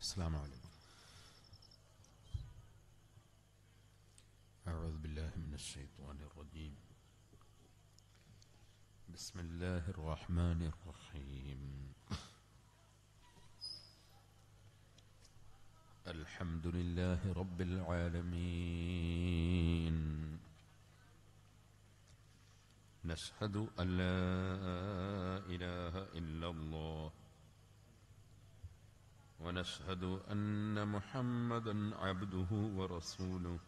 السلام عليكم أعوذ بالله من الشيطان الرجيم بسم الله الرحمن الرحيم الحمد لله رب العالمين نشهد أن لا إله إلا الله ونشهد أن محمدا عبده ورسوله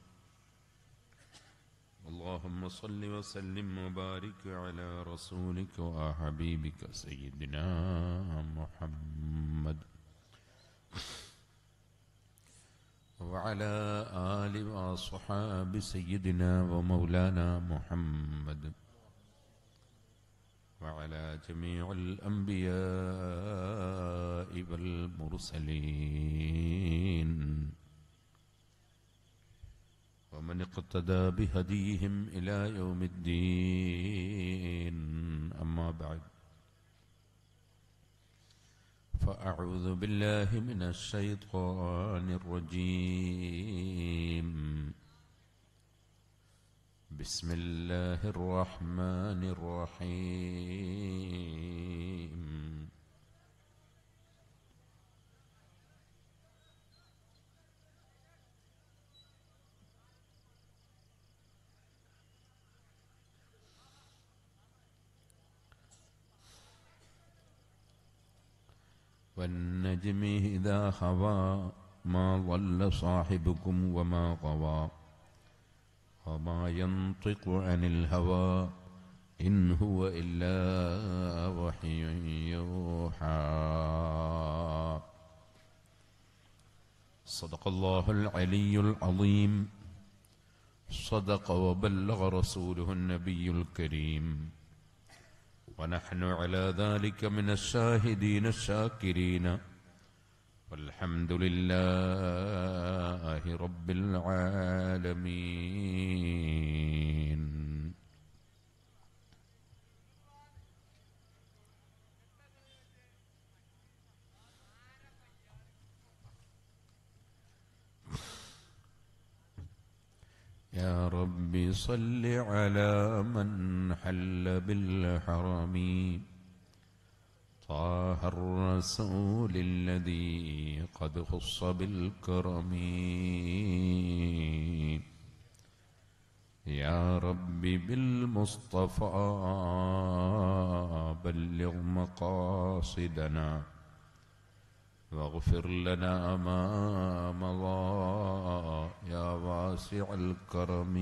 اللهم صل وسلم وبارك على رسولك وحبيبك سيدنا محمد وعلى آل وأصحاب سيدنا ومولانا محمد وعلى جميع الأنبياء والمرسلين ومن اقتدى بهديهم إلى يوم الدين أما بعد فأعوذ بالله من الشيطان الرجيم بسم الله الرحمن الرحيم والنجم إذا هوى ما ضل صاحبكم وما غوى وما ينطق عن الهوى إن هو إلا وحي يوحى صدق الله العلي العظيم صدق وبلغ رسوله النبي الكريم ونحن على ذلك من الشاهدين الشاكرين والحمد لله رب العالمين يا رب صل على من حل بالحرم طه الرسول الذي قد خص بالكرم يا رب بالمصطفى بلغ مقاصدنا واغفر لنا ما مضى يا واسع الكرم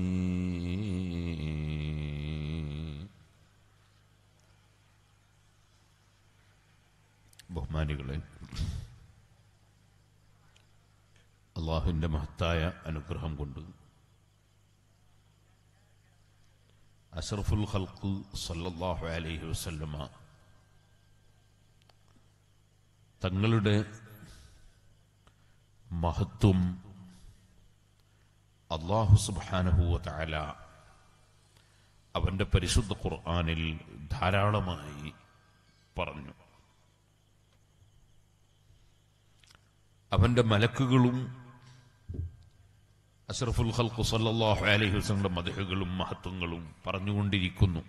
ബഹുമാനികളെ അള്ളാഹുവിൻ്റെ മഹത്തായ അനുഗ്രഹം കൊണ്ട് അഷറഫുൽ ഖൽഖ് സല്ലല്ലാഹു അലൈഹി വസല്ലമ തങ്ങളുടെ മഹത്വം അള്ളാഹു സുബാനഹുവ താല അവന്റെ പരിശുദ്ധ ഖുർആാനിൽ ധാരാളമായി പറഞ്ഞു അവന്റെ മലക്കുകളും അഷറഫുൽ ഖൽഖു സല്ലല്ലാഹു അലൈഹി വസല്ലം മദഹുകളും മഹത്വങ്ങളും പറഞ്ഞുകൊണ്ടിരിക്കുന്നു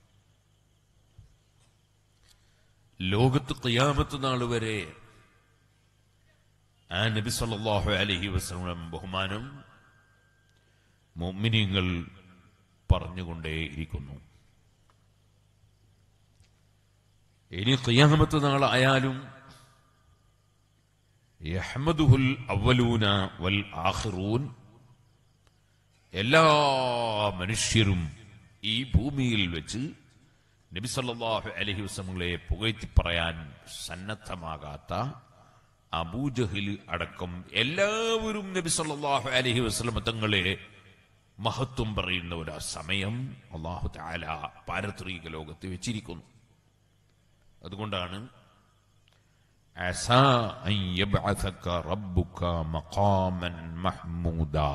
ലോകത്ത് ഖിയാമത്ത് നാൾ വരെ ആ നബി സല്ലല്ലാഹു അലൈഹി വസല്ലം ബഹുമാനം മുഅ്മിനീങ്ങൾ പറഞ്ഞുകൊണ്ടേയിരിക്കുന്നു ഇനി ഖിയാമത്ത് നാളായാലും യഹ്മദുഹുൽ അവലൂന വൽ ആഖിറൂൻ എല്ലാ മനുഷ്യരും ഈ ഭൂമിയിൽ വെച്ച് നബി സല്ലല്ലാഹു അലൈഹി വസല്ലമയെ പുകഴ്ത്തി പറയാൻ സന്നദ്ധമാകാത്ത അബൂജഹിൽ അടക്കം എല്ലാവരും നബി സല്ലല്ലാഹു അലൈഹി വസല്ലമ തങ്ങളെ മഹത്വം പറയുന്ന ഒരു സമയം അള്ളാഹു തആല പാരത്രിക ലോകത്ത് വെച്ചിരിക്കുന്നു അതുകൊണ്ടാണ് عسى أن يبعثك ربك مقاما محمودا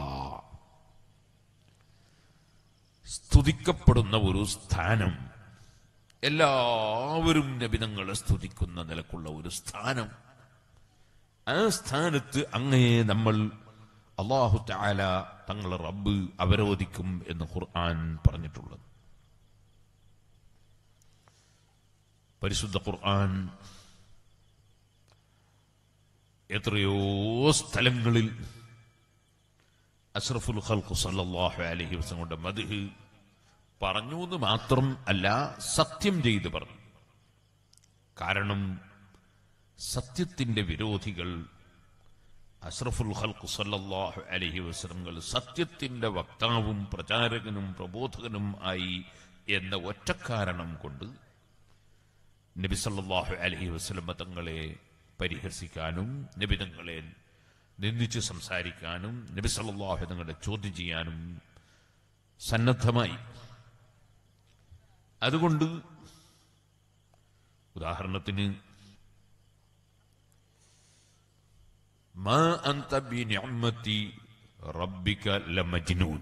സ്തുതിക്കപ്പെടുന്ന ഒരു സ്ഥാനം എല്ലാവരും നബിതങ്ങളെ സ്തുതിക്കുന്ന നിലക്കുള്ള ഒരു സ്ഥാനം ആ സ്ഥാനത്ത് അങ്ങയെ നമ്മൾ അള്ളാഹു താല തങ്ങളെ റബ്ബ് അവരോധിക്കും എന്ന് ഖുർആൻ പറഞ്ഞിട്ടുള്ളത് പരിശുദ്ധ ഖുർആൻ എത്രയോ സ്ഥലങ്ങളിൽ അഷ്റഫുൽ ഖൽഖ് സല്ലല്ലാഹു അലൈഹി വസല്ലമയുടെ മദ്ഹ് പറഞ്ഞു എന്ന് മാത്രം അല്ല സത്യം ചെയ്ത് പറഞ്ഞു കാരണം സത്യത്തിന്റെ വിരോധികൾ അഷ്റഫുൽ ഖൽഖ് സല്ലല്ലാഹു അലൈഹി വസല്ലങ്ങൾ സത്യത്തിന്റെ വക്താവും പ്രചാരകനും പ്രബോധകനും ആയി എന്ന ഒറ്റക്കാരണം കൊണ്ട് നബി സല്ലല്ലാഹു അലൈഹി വസല്ലം തങ്ങളെ പരിഹസിക്കാനും നബി തങ്ങളെ നിന്ദിച്ച് സംസാരിക്കാനും നബി സല്ലല്ലാഹു തങ്ങളെ ചോദ്യം ചെയ്യാനും സന്നദ്ധമായി അതുകൊണ്ട് ഉദാഹരണത്തിന് മാ അന്ത ബിനിഅമതി റബ്ബിക ലമജ്നൂൻ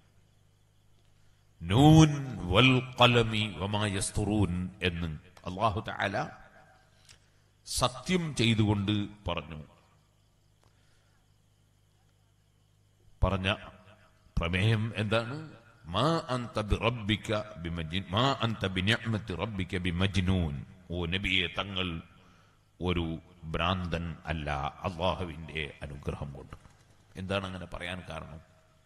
നൂൻ വൽ ഖലമി വമാ യസ്തുറൂൻ എന്ന് അല്ലാഹു തആല സത്യം ചെയ്തുകൊണ്ട് പറഞ്ഞു പറഞ്ഞ പ്രമേയം എന്താണ് മാ അന്ത ബിറബ്ബിക ബിമജ്നൂൻ മാ അന്ത ബിനിഅമതി റബ്ബിക ബിമജ്നൂൻ ഓ നബിയെ തങ്ങൾ ഒരു ഭ്രാന്തൻ അല്ല അള്ളാഹുവിന്റെ അനുഗ്രഹം കൊണ്ട് എന്താണ് അങ്ങനെ പറയാൻ കാരണം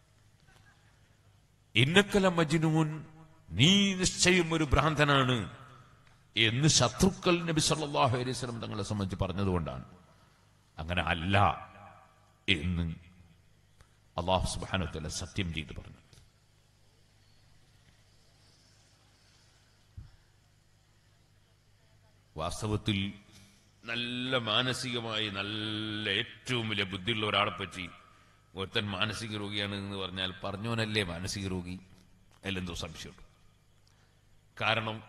ഇന്നക്കല മജ്നൂൻ നീ നിശ്ചയം ഒരു ഭ്രാന്തനാണ് എന്ന് ശത്രുക്കൾ നബി സല്ലല്ലാഹു അലൈഹി വസല്ലം തങ്ങളെ സംബന്ധിച്ച് പറഞ്ഞതുകൊണ്ടാണ് അങ്ങനെ അല്ല എന്ന് അള്ളാഹു സുബ്ഹാനഹു വതആല സത്യം ചെയ്തു പറഞ്ഞു വാസ്തവത്തിൽ നല്ല മാനസികമായി നല്ല ഏറ്റവും വലിയ ബുദ്ധിയുള്ള ഒരാളെ പറ്റി ഒരുത്തൻ മാനസിക രോഗിയാണ് എന്ന് പറഞ്ഞാൽ പറഞ്ഞവനല്ലേ മാനസിക രോഗി അതിലെന്തോ സംശയമുണ്ട് കാരണം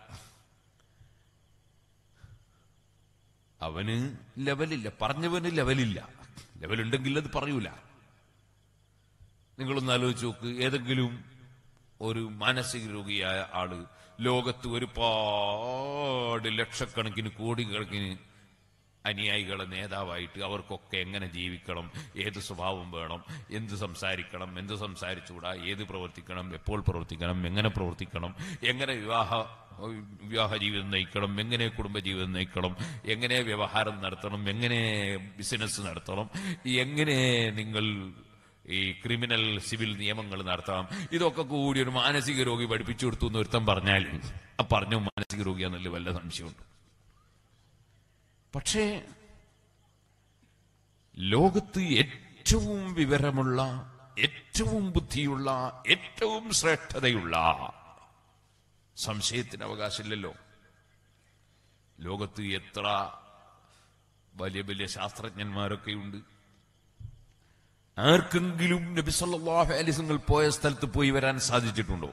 അവന് ലെവലില്ല പറഞ്ഞവന് ലെവലില്ല ലെവലുണ്ടെങ്കിൽ അത് പറയൂല നിങ്ങളൊന്ന് ആലോചിച്ച് നോക്ക് ഏതെങ്കിലും ഒരു മാനസിക രോഗിയായ ആള് ലോകത്ത് ഒരുപാട് ലക്ഷക്കണക്കിന് കോടിക്കണക്കിന് അനുയായികളെ നേതാവായിട്ട് അവർക്കൊക്കെ എങ്ങനെ ജീവിക്കണം ഏത് സ്വഭാവം വേണം എന്ത് സംസാരിക്കണം എന്ത് സംസാരിച്ചുകൂടാ ഏത് പ്രവർത്തിക്കണം എപ്പോൾ പ്രവർത്തിക്കണം എങ്ങനെ പ്രവർത്തിക്കണം എങ്ങനെ വിവാഹ വിവാഹ ജീവിതം നയിക്കണം എങ്ങനെ കുടുംബജീവിതം നയിക്കണം എങ്ങനെ വ്യവഹാരം നടത്തണം എങ്ങനെ ബിസിനസ് നടത്തണം എങ്ങനെ നിങ്ങൾ ഈ ക്രിമിനൽ സിവിൽ നിയമങ്ങൾ നടത്താം ഇതൊക്കെ കൂടി ഒരു മാനസിക രോഗി പഠിപ്പിച്ചു കൊടുത്തു എന്ന് ഒരുത്തം പറഞ്ഞാൽ ആ പറഞ്ഞു മാനസിക രോഗിയാന്നല്ലേ വല്ല സംശയമുണ്ട് പക്ഷേ ലോകത്ത് ഏറ്റവും വിവരമുള്ള ഏറ്റവും ബുദ്ധിയുള്ള ഏറ്റവും ശ്രേഷ്ഠതയുള്ള സംശയത്തിന് അവകാശമില്ലല്ലോ ലോകത്ത് എത്ര വലിയ വലിയ ശാസ്ത്രജ്ഞന്മാരൊക്കെയുണ്ട് ആർക്കെങ്കിലും നബി സല്ലല്ലാഹു അലൈഹി വസല്ലം പോയ സ്ഥലത്ത് പോയി വരാൻ സാധിച്ചിട്ടുണ്ടോ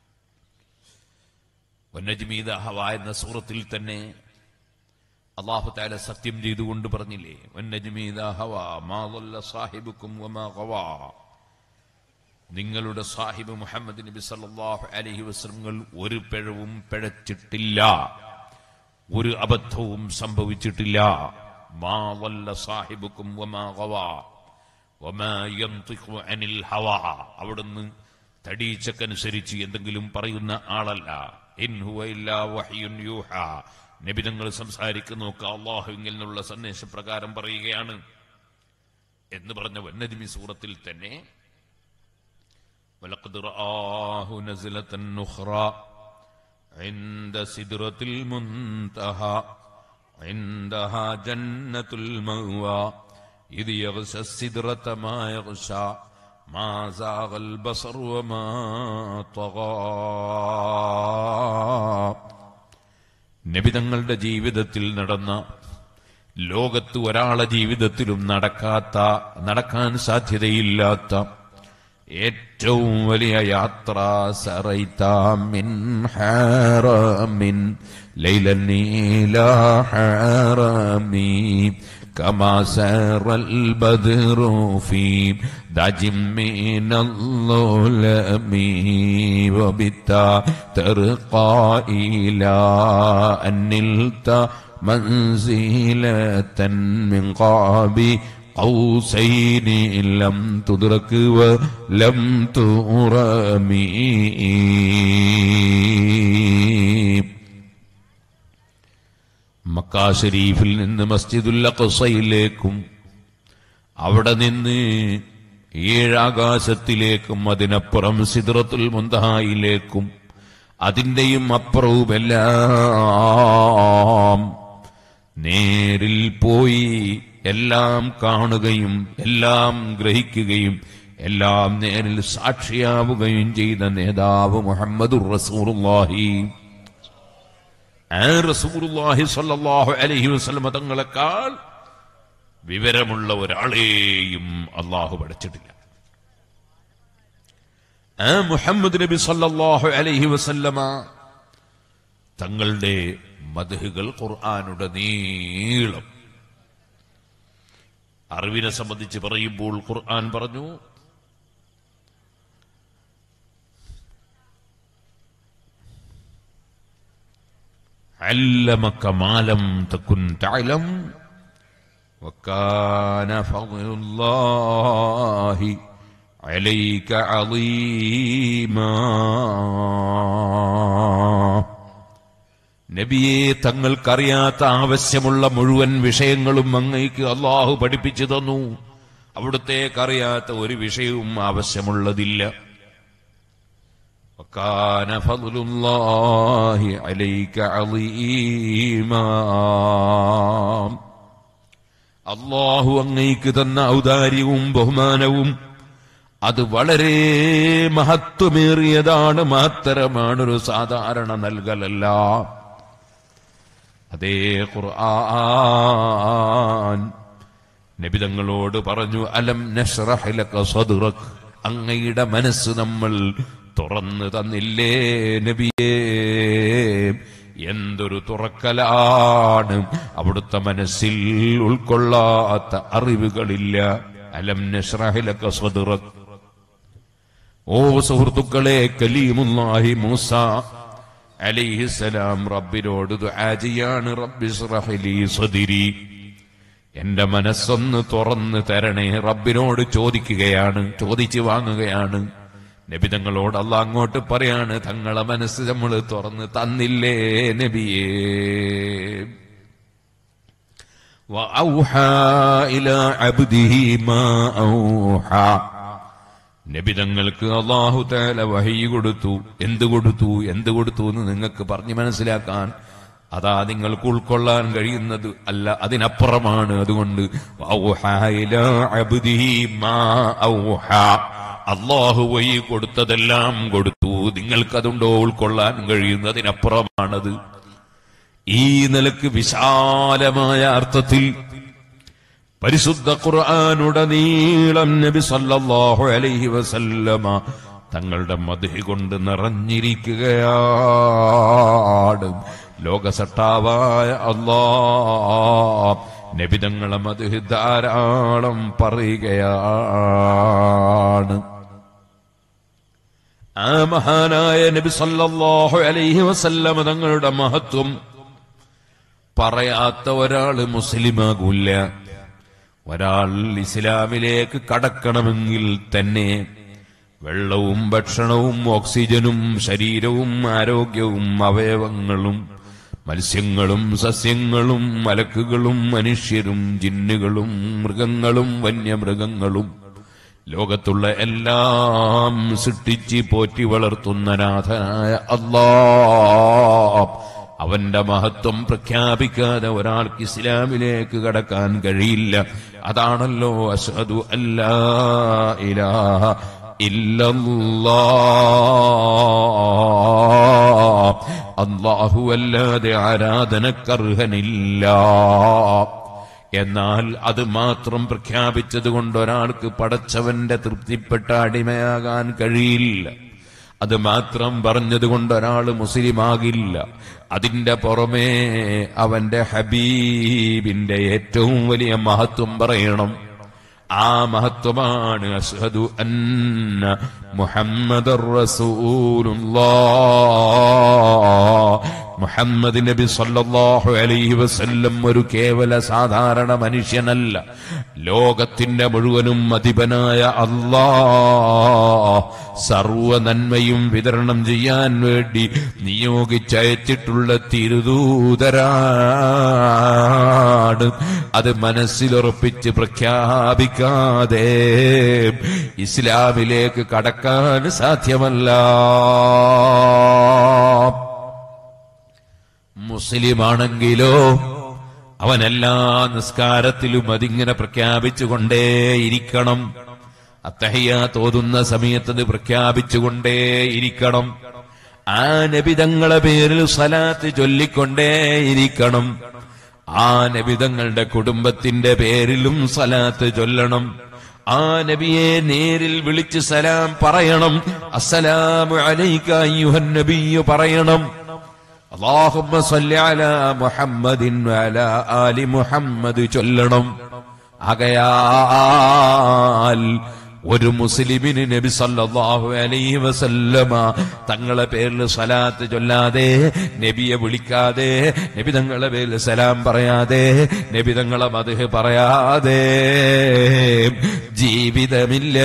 വന്നജ്മീദ ഹവ എന്ന സൂറത്തിൽ തന്നെ അള്ളാഹു താല സത്യം ചെയ്തുകൊണ്ട് പറഞ്ഞില്ലേ വന്നജ്മീദ ഹവ മാ ضل സാഹിബുക്കും വമാ ഗവാ നിങ്ങളുടെ സാഹിബ് മുഹമ്മദ് നബി സല്ലല്ലാഹു അലൈഹി വസല്ലം ഒരു പിഴവും പിഴച്ചിട്ടില്ല ഒരു അബദ്ധവും സംഭവിച്ചിട്ടില്ല മാ ضل സാഹിബുക്കും വമാ ഗവാ വമാ യന്തിഖു അനിൽ ഹവാ അവിടുന്ന് തടീച്ചക്കനുസരിച്ച് എന്തെങ്കിലും പറയുന്ന ആളല്ല ഇൻ ഹുവ ഇല്ലാ വഹ്യുൻ യൂഹ നബിതങ്ങൾ സംസാരിക്കുന്നൊക്കെ അള്ളാഹുവിൽ നിന്നുള്ള സന്ദേശപ്രകാരം പറയുകയാണ് എന്ന് പറഞ്ഞ വന്നജ്മി സൂറത്തിൽ തന്നെ ولقد رآه نزلة أخرى عند سدرة المنتهى عندها جنة المأوى إذ يغشى السدرة ما يغشى ما زاغ البصر وما طغى നബിതങ്ങളുടെ ജീവിതത്തിൽ നടന്ന ലോകത്ത് ഒരാളെ ജീവിതത്തിലും നടക്കാത്ത നടക്കാൻ സാധ്യതയില്ലാത്ത ഏറ്റവും വലിയ യാത്ര സറൈതാമിൻ ഹാറമിൻ ലൈലനീല ഹാറമീ كما سار البدر في دج من الظلم وبتا ترقى إلى أن نلت منزلة من قاب قوسين لم تدرك ولم ترمي മക്കാ ഷരീഫിൽ നിന്ന് മസ്ജിദുൽ അഖ്സയിലേക്കും അവിടെ നിന്ന് ഏഴാകാശത്തിലേക്കും അതിനപ്പുറം സിദ്റത്തുൽ മുന്തഹായിലേക്കും അതിന്റെയും അപ്പുറവുമെല്ലാം നേരിൽ പോയി എല്ലാം കാണുകയും എല്ലാം ഗ്രഹിക്കുകയും എല്ലാം നേരിൽ സാക്ഷിയാവുകയും ചെയ്ത നേതാവ് മുഹമ്മദുർ റസൂറുല്ലാഹി ആ റസൂലുള്ളാഹി സ്വല്ലല്ലാഹു അലൈഹി വസല്ലമ തങ്ങളെക്കാൾ വിവരമുള്ള ഒരാളെയും അള്ളാഹു പഠിച്ചിട്ടില്ല ആ മുഹമ്മദ് നബി സല്ലല്ലാഹു അലൈഹി വസല്ലമ തങ്ങളുടെ മദ്ഹുകൾ ഖുർആാനുടെ നീളം അറിവിനെ സംബന്ധിച്ച് പറയുമ്പോൾ ഖുർആൻ പറഞ്ഞു علمك ما لم تكن تعلم وكان فضل الله عليك عظيما നബിയെ തങ്ങൾക്കറിയാത്ത ആവശ്യമുള്ള മുഴുവൻ വിഷയങ്ങളും അങ്ങയ്ക്ക് അള്ളാഹു പഠിപ്പിച്ചു തന്നു അവിടുത്തേക്കറിയാത്ത ഒരു വിഷയവും ആവശ്യമുള്ളതില്ല وكان فضل الله عليك عظيما അള്ളാഹു അങ്ങയ്ക്ക് തന്ന ഔദാര്യവും ബഹുമാനവും അത് വളരെ മഹത്വമേറിയതാണ് മഹത്തരമാണ് ഒരു സാധാരണ നൽകലല്ല അതേ ഖുർആൻ നബിതങ്ങളോട് പറഞ്ഞു അലം നഷ്റഹ് ലക സദ്റക് അങ്ങയുടെ മനസ്സ് നമ്മൾ തുറന്നു തന്നില്ലേ നബിയേ എന്തൊരു തുറക്കലാണ് അവിടുത്തെ മനസ്സിൽ ഉൾക്കൊള്ളാത്ത അറിവുകളില്ല അലം നഷ്റഹ് ലക സദ്റക് ഓ സുഹൃത്തുക്കളെ കലീമുല്ലാഹി മൂസ അലൈഹിസലാം റബ്ബിനോട് ദുആ ചെയ്യാണ് റബ്ബി ഇസ്റഹ് ലീ സദ്രി എന്റെ മനസ്സൊന്ന് തുറന്ന് തരണേ റബ്ബിനോട് ചോദിക്കുകയാണ് ചോദിച്ചു വാങ്ങുകയാണ് നബിതങ്ങളോട് അല്ല അങ്ങോട്ട് പറയാണ് തങ്ങളെ മനസ്സ് നമ്മൾ തുറന്ന് തന്നില്ലേ നബിയേ وأوحى إلى عبده ما أوحى നബിതങ്ങൾക്ക് അള്ളാഹു തേല വഹി കൊടുത്തു എന്ത് കൊടുത്തു എന്ത് കൊടുത്തു എന്ന് നിങ്ങൾക്ക് പറഞ്ഞു മനസ്സിലാക്കാൻ അതാ നിങ്ങൾക്ക് ഉൾക്കൊള്ളാൻ കഴിയുന്നത് അല്ല അതിനപ്പുറമാണ് അതുകൊണ്ട് അള്ളാഹു വഴി കൊടുത്തതെല്ലാം കൊടുത്തു നിങ്ങൾക്കതുണ്ടോ ഉൾക്കൊള്ളാൻ കഴിയുന്നതിനപ്പുറമാണത് ഈ നിലക്ക് വിശാലമായ അർത്ഥത്തിൽ പരിശുദ്ധ ഖുർആാനുടനീളം നബി സല്ലല്ലാഹു അലൈഹി വസല്ലമ തങ്ങളുടെ മധു കൊണ്ട് നിറഞ്ഞിരിക്കുകയാണ് ലോകസട്ടാവായ അല്ലാ നബിതങ്ങളെ മധു ധാരാളം പറയുകയാണ് ആ മഹാനായ നബി സല്ലല്ലാഹു അലൈഹി വസല്ലമ തങ്ങളുടെ മഹത്വം പറയാത്ത ഒരാള് മുസ്ലിമാകൂല്ല ഒരാൾ ഇസ്ലാമിലേക്ക് കടക്കണമെങ്കിൽ തന്നെ വെള്ളവും ഭക്ഷണവും ഓക്സിജനും ശരീരവും ആരോഗ്യവും അവയവങ്ങളും മത്സ്യങ്ങളും സസ്യങ്ങളും മലക്കുകളും മനുഷ്യരും ജിന്നുകളും മൃഗങ്ങളും വന്യമൃഗങ്ങളും ലോകത്തുള്ള എല്ലാം സൃഷ്ടിച്ച് പോറ്റി വളർത്തുന്ന നാഥനായ അള്ളാ അവന്റെ മഹത്വം പ്രഖ്യാപിക്കാതെ ഒരാൾക്ക് ഇസ്ലാമിലേക്ക് കടക്കാൻ കഴിയില്ല അതാണല്ലോ അഷദു അല്ലാ ഇലാഹ ഇല്ലല്ലാ അള്ളാഹു അല്ലാതെ ആരാധനക്കർഹനില്ല എന്നാൽ അത് മാത്രം പ്രഖ്യാപിച്ചത് കൊണ്ട് ഒരാൾക്ക് പടച്ചവന്റെ തൃപ്തിപ്പെട്ട അടിമയാകാൻ കഴിയില്ല അത് മാത്രം പറഞ്ഞതുകൊണ്ട് ഒരാൾ മുസ്ലിമാകില്ല അതിന്റെ പുറമേ അവന്റെ ഹബീബിന്റെ ഏറ്റവും വലിയ മഹത്വം പറയണം ആ മഹത്വമാണ് അഷ്ഹദു അന്ന മുഹമ്മദർ റസൂലുള്ളാഹ് മുഹമ്മദ് നബി സല്ലല്ലാഹു അലൈഹി വസല്ലം ഒരു കേവല സാധാരണ മനുഷ്യനല്ല ലോകത്തിന്റെ മുഴുവനും അധിപനായ അല്ലാ സർവ നന്മയും വിതരണം ചെയ്യാൻ വേണ്ടി നിയോഗിച്ചയച്ചിട്ടുള്ള തിരുദൂതരാണ് അത് മനസ്സിലുറപ്പിച്ച് പ്രഖ്യാപിക്കാതെ ഇസ്ലാമിലേക്ക് കടക്കാൻ സാധ്യമല്ല മുസ്ലിമാണെങ്കിലോ അവൻ എല്ലാ നിസ്കാരത്തിലും അതിങ്ങനെ പ്രഖ്യാപിച്ചുകൊണ്ടേയിരിക്കണം അത്തഹയ്യ തോതുന്ന സമയത്ത് അത് പ്രഖ്യാപിച്ചുകൊണ്ടേയിരിക്കണം ആ നബിതങ്ങളെ പേരിൽ സലാത്ത് ചൊല്ലിക്കൊണ്ടേയിരിക്കണം ആ നബിതങ്ങളുടെ കുടുംബത്തിന്റെ പേരിലും സലാത്ത് ചൊല്ലണം ആ നബിയെ നേരിൽ വിളിച്ച് സലാം പറയണം അസ്സലാമു അലൈക അയ്യുഹൻ നബിയു പറയണം اللهم صل على محمد وعلى آل محمد ചൊല്ലണം ആകയാൽ ഒരു മുസ്ലിമിന് നബി സല്ലല്ലാഹു അലൈഹി വസല്ലമ തങ്ങളെ പേരിൽ സലാത്ത് ചൊല്ലാതെ നബിയെ വിളിക്കാതെ നബി തങ്ങളെ പേരിൽ സലാം പറയാതെ നബി തങ്ങളെ മധു പറയാതെ ജീവിതമില്ല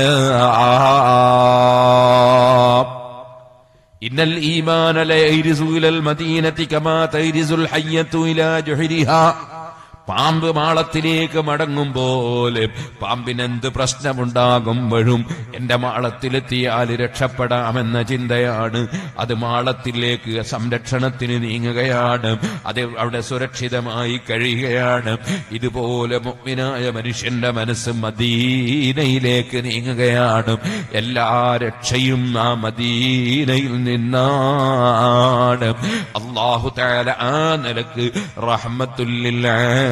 إن الإيمان لا يهرز إلى المدينة كما تهرز الحية إلى جحرها പാമ്പ് മാളത്തിലേക്ക് മടങ്ങും പോലെ പാമ്പിനെന്ത് പ്രശ്നമുണ്ടാകുമ്പോഴും എന്റെ മാളത്തിലെത്തിയാൽ രക്ഷപ്പെടാമെന്ന ചിന്തയാണ് അത് മാളത്തിലേക്ക് സംരക്ഷണത്തിന് നീങ്ങുകയാണ് അത് അവിടെ സുരക്ഷിതമായി കഴിയുകയാണ് ഇതുപോലെ മുഗ്മിനായ മനുഷ്യന്റെ മനസ്സ് മദീനയിലേക്ക് നീങ്ങുകയാണ് എല്ലാ രക്ഷയും ആ മദീനയിൽ നിന്നാണ് അള്ളാഹു താല ആ നിലക്ക് റഹ്മത്തുല്ലിൽ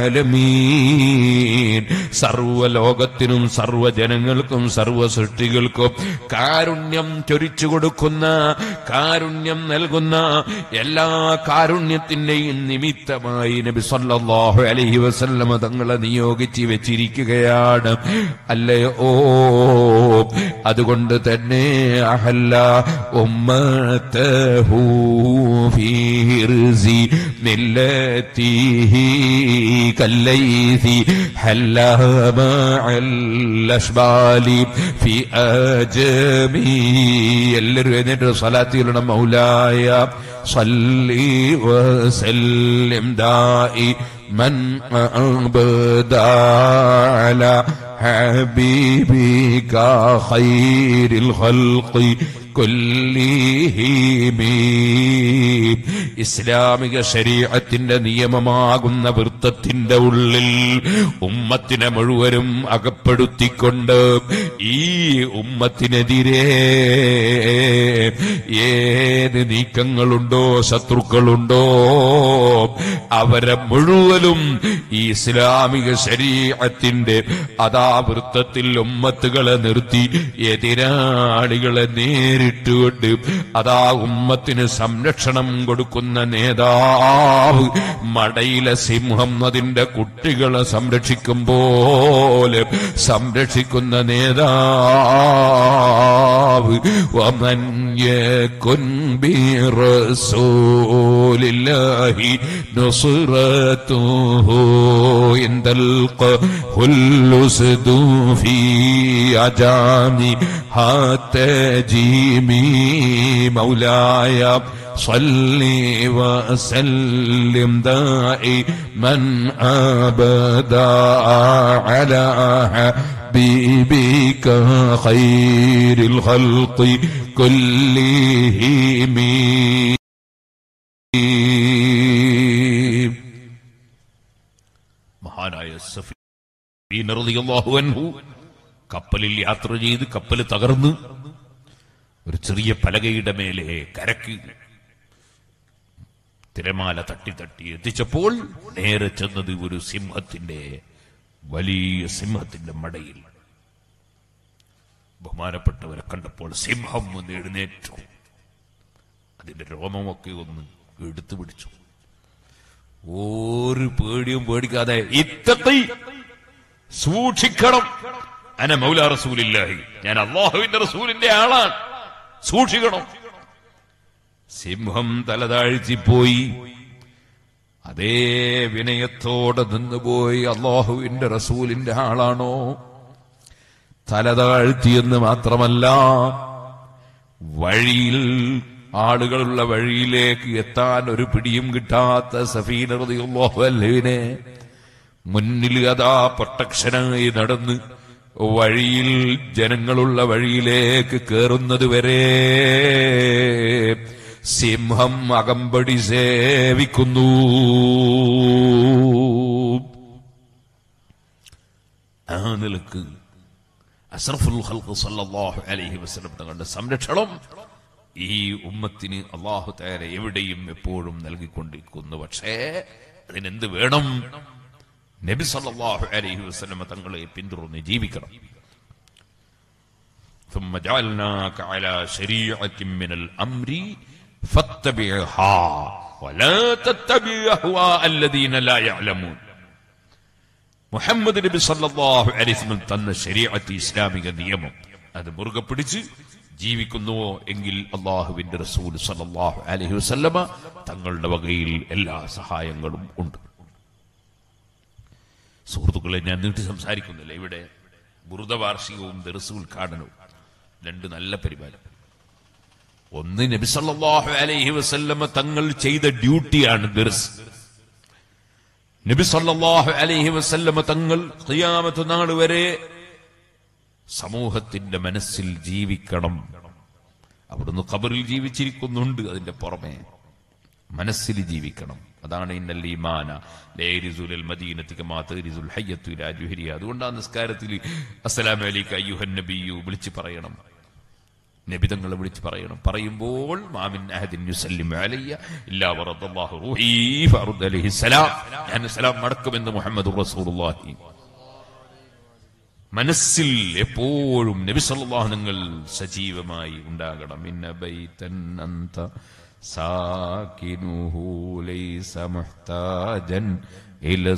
ആലമീൻ സർവലോകത്തിനും സർവജനങ്ങൾക്കും സർവ സൃഷ്ടികൾക്കും കാരുണ്യം ചൊരിച്ചു കൊടുക്കുന്ന കാരുണ്യം നൽകുന്ന എല്ലാ കാരുണ്യത്തിന്റെയും നിമിത്തമായി നബി സല്ലല്ലാഹു അലൈഹി വസല്ലമ തങ്ങളെ നിയോഗിച്ച് വെച്ചിരിക്കുകയാണ് അല്ലയോ ഓ അതുകൊണ്ട് തന്നെ അഹല്ല ഉമ്മത്തഹൂ ഫീ റിസി മില്ലത്തിഹി كالليث حلا مع الأشبال في آجامي എല്ലാവരും എന്നിട്ട് സ്വലാത്തിയിലുള്ള മൗലായ صلي وسلم دائي من أبدا على حبيبك خير الخلق كلهم ഇസ്ലാമിക ശരീരത്തിന്റെ നിയമമാകുന്ന വൃത്തത്തിന്റെ ഉള്ളിൽ ഉമ്മത്തിനെ മുഴുവനും അകപ്പെടുത്തിക്കൊണ്ട് ഈ ഉമ്മത്തിനെതിരെ ഏത് നീക്കങ്ങളുണ്ടോ ശത്രുക്കളുണ്ടോ അവരെ മുഴുവനും ഈ ഇസ്ലാമിക ശരീരത്തിന്റെ അതാ വൃത്തത്തിൽ ഉമ്മത്തുകളെ നിർത്തി എതിരാളികളെ നേരിട്ടുകൊണ്ട് അതാ ഉമ്മത്തിന് സംരക്ഷണം കൊടുക്കുന്ന നേതാവ് മടയിലെ സിംഹം അതിന്റെ കുട്ടികളെ സംരക്ഷിക്കും പോലെ സംരക്ഷിക്കുന്ന നേതാവ് ومن يكن برسول الله نصرته عند القه اللسد في عجامي هاتجيمي مولاي صل وسلم دائما ابدا على حبيبك خير الخلق كلهم മഹാനായ സഫീൻ റളിയല്ലാഹു അൻഹു കപ്പലിൽ യാത്ര ചെയ്ത് കപ്പൽ തകർന്ന് ഒരു ചെറിയ പലകയുടെ മേലെ കരക്ക് തിരമാല തട്ടി തട്ടി എത്തിച്ചപ്പോൾ നേരെ ചെന്നത് ഒരു സിംഹത്തിന്റെ വലിയ സിംഹത്തിന്റെ മടയിൽ ബഹുമാനപ്പെട്ടവരെ കണ്ടപ്പോൾ സിംഹം ഒന്ന് എഴുന്നേറ്റു അതിന്റെ രോമമൊക്കെ ഒന്ന് എടുത്തു പിടിച്ചു ഒരു പേടിയും പേടിക്കാതെ ഇത്തത്തി സൂക്ഷിക്കണം അന മൗല റസൂലില്ലാഹി ഞാൻ അള്ളാഹുവിന്റെ റസൂലിന്റെ ആളാണ് സൂക്ഷിക്കണം സിംഹം തലതാഴ്ത്തിപ്പോയി അതേ വിനയത്തോടെ നിന്നുപോയി അള്ളാഹുവിന്റെ റസൂലിന്റെ ആളാണോ തലതാഴ്ത്തിയെന്ന് മാത്രമല്ല വഴിയിൽ ആളുകളുള്ള വഴിയിലേക്ക് എത്താൻ ഒരു പിടിയും കിട്ടാത്ത സഫീനറിയുള്ളോഹല്ലുവിനെ മുന്നിൽ അതാ പ്രൊട്ടക്ഷനായി നടന്ന് വഴിയിൽ ജനങ്ങളുള്ള വഴിയിലേക്ക് കയറുന്നത് വരെ സിംഹം അകമ്പടി സേവിക്കുന്നു ആ നിലക്ക് അഷ്റഫുൽ ഖൽഖ് സല്ലല്ലാഹു അലൈഹി വസല്ലം തങ്ങളുടെ സംരക്ഷണം ഈ ഉമ്മത്തിന് അള്ളാഹു തആല എവിടെയും എപ്പോഴും നൽകിക്കൊണ്ടിരിക്കുന്നു പക്ഷേ അതിനെന്ത് വേണം നബി സല്ലല്ലാഹു അലൈഹി വസല്ലം തങ്ങളെ പിന്തുടർന്ന് ജീവിക്കണം ثم جعلناك على شريعة من الأمر فاتبعها ولا تتبع أهواء الذين لا يعلمون മുഹമ്മദ് നബി സല്ലല്ലാഹു അലൈഹി വസല്ലം തന്ന ശരീഅത്ത് ഇസ്ലാമിക നിയമം അത് മുറുകെ പിടിച്ച് ജീവിക്കുന്നുവോ എങ്കിൽ അള്ളാഹുവിന്റെ റസൂൽ സല്ലല്ലാഹു അലൈഹി വസല്ലമ തങ്ങളുടെ വകയിൽ എല്ലാ സഹായങ്ങളും ഉണ്ട് സുഹൃത്തുക്കളെ ഞാൻ നീട്ടി സംസാരിക്കുന്നില്ല ഇവിടെ ബുറുദ വാർഷികവും ദർസ് ഉദ്ഘാടനവും രണ്ട് നല്ല പരിപാടി ഒന്ന് നബി സല്ലല്ലാഹു അലൈഹി വസല്ലമ തങ്ങൾ ചെയ്ത ഡ്യൂട്ടിയാണ് ദർസ് നബി സല്ലല്ലാഹു അലൈഹി വസല്ലമ തങ്ങൾ ഖിയാമത്ത് നാൾ വരെ സമൂഹത്തിന്റെ മനസ്സിൽ ജീവിക്കണം അവിടുന്ന് ഖബറിൽ ജീവിച്ചിരിക്കുന്നുണ്ട് അതിന്റെ പുറമെ മനസ്സിൽ ജീവിക്കണം അതാണ് ഇന്നൽ ഈമാന ലേരിസുൽ മദീനത്തിക മാതരിസുൽ ഹയ്യത്തു ഇലാ ജുഹരിയ അതുകൊണ്ടാണ് നിസ്കാരത്തിൽ അസ്സലാമു അലൈക അയ്യുഹൻ നബിയു വിളിച്ച് പറയണം നബിതങ്ങളെ വിളിച്ച് പറയണം പറയുമ്പോൾ മാമിൻ അഹദിൻ യുസല്ലിമു അലയ്യ ഇല്ലാ വറദല്ലാഹു റൂഹി ഫറുദ് അലൈഹി സലാം ഞാൻ സലാം മടക്കുമെന്ന് മുഹമ്മദ് റസൂലുള്ളാഹി മനസ്സിൽ എപ്പോഴും നബി സല്ലല്ലാഹു നിങ്ങൾ സജീവമായി ഉണ്ടാകണം ഇന്ന ബൈതൻ അന്ത സാകിനുഹു ലൈസ മുഹ്താജൻ ഇല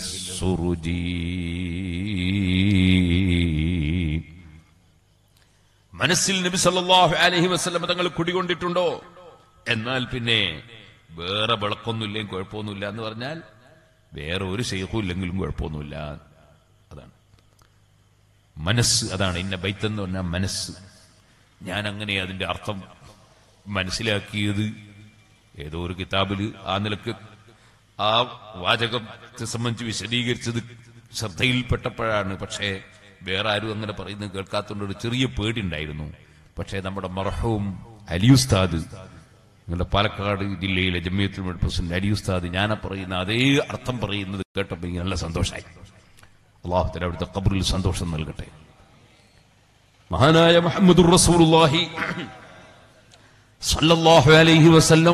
സുറുജി മനസ്സിൽ നബി സല്ലല്ലാഹു അലൈഹി വസല്ലം തങ്ങൾ കുടികൊണ്ടിട്ടുണ്ടോ എന്നാൽ പിന്നെ വേറെ വിളക്കൊന്നുമില്ലെങ്കിൽ കുഴപ്പമൊന്നുമില്ല എന്ന് പറഞ്ഞാൽ വേറെ ഒരു ശൈഖും ഇല്ലെങ്കിലും കുഴപ്പമൊന്നുമില്ല അതാണ് മനസ്സ് അതാണ് ഇന്ന ബൈത്തെന്ന് പറഞ്ഞാൽ മനസ്സ് ഞാൻ അങ്ങനെ അതിന്റെ അർത്ഥം മനസ്സിലാക്കിയത് ഏതോ ഒരു കിതാബിൽ ആ നിലക്ക് ആ വാചകത്തെ സംബന്ധിച്ച് വിശദീകരിച്ചത് ശ്രദ്ധയിൽപ്പെട്ടപ്പോഴാണ് പക്ഷേ വേറെ ആരും അങ്ങനെ പറയുന്നത് കേൾക്കാത്തതുകൊണ്ട് ഒരു ചെറിയ പേടിയുണ്ടായിരുന്നു പക്ഷേ നമ്മുടെ മർഹവും അലിയുസ്താദ് നിങ്ങളുടെ പാലക്കാട് ജില്ലയിലെ ജമ്മിയത്തിൽ പ്രസിഡന്റ് അലിയുസ്താദ് ഞാൻ പറയുന്ന അതേ അർത്ഥം പറയുന്നത് കേട്ടപ്പോൾ എനിക്ക് നല്ല സന്തോഷമായി അള്ളാഹുത്തല അവിടുത്തെ കബറിൽ സന്തോഷം നൽകട്ടെ മഹാനായ മുഹമ്മദുർ റസൂലുള്ളാഹി സല്ലല്ലാഹു അലൈഹി വസല്ലം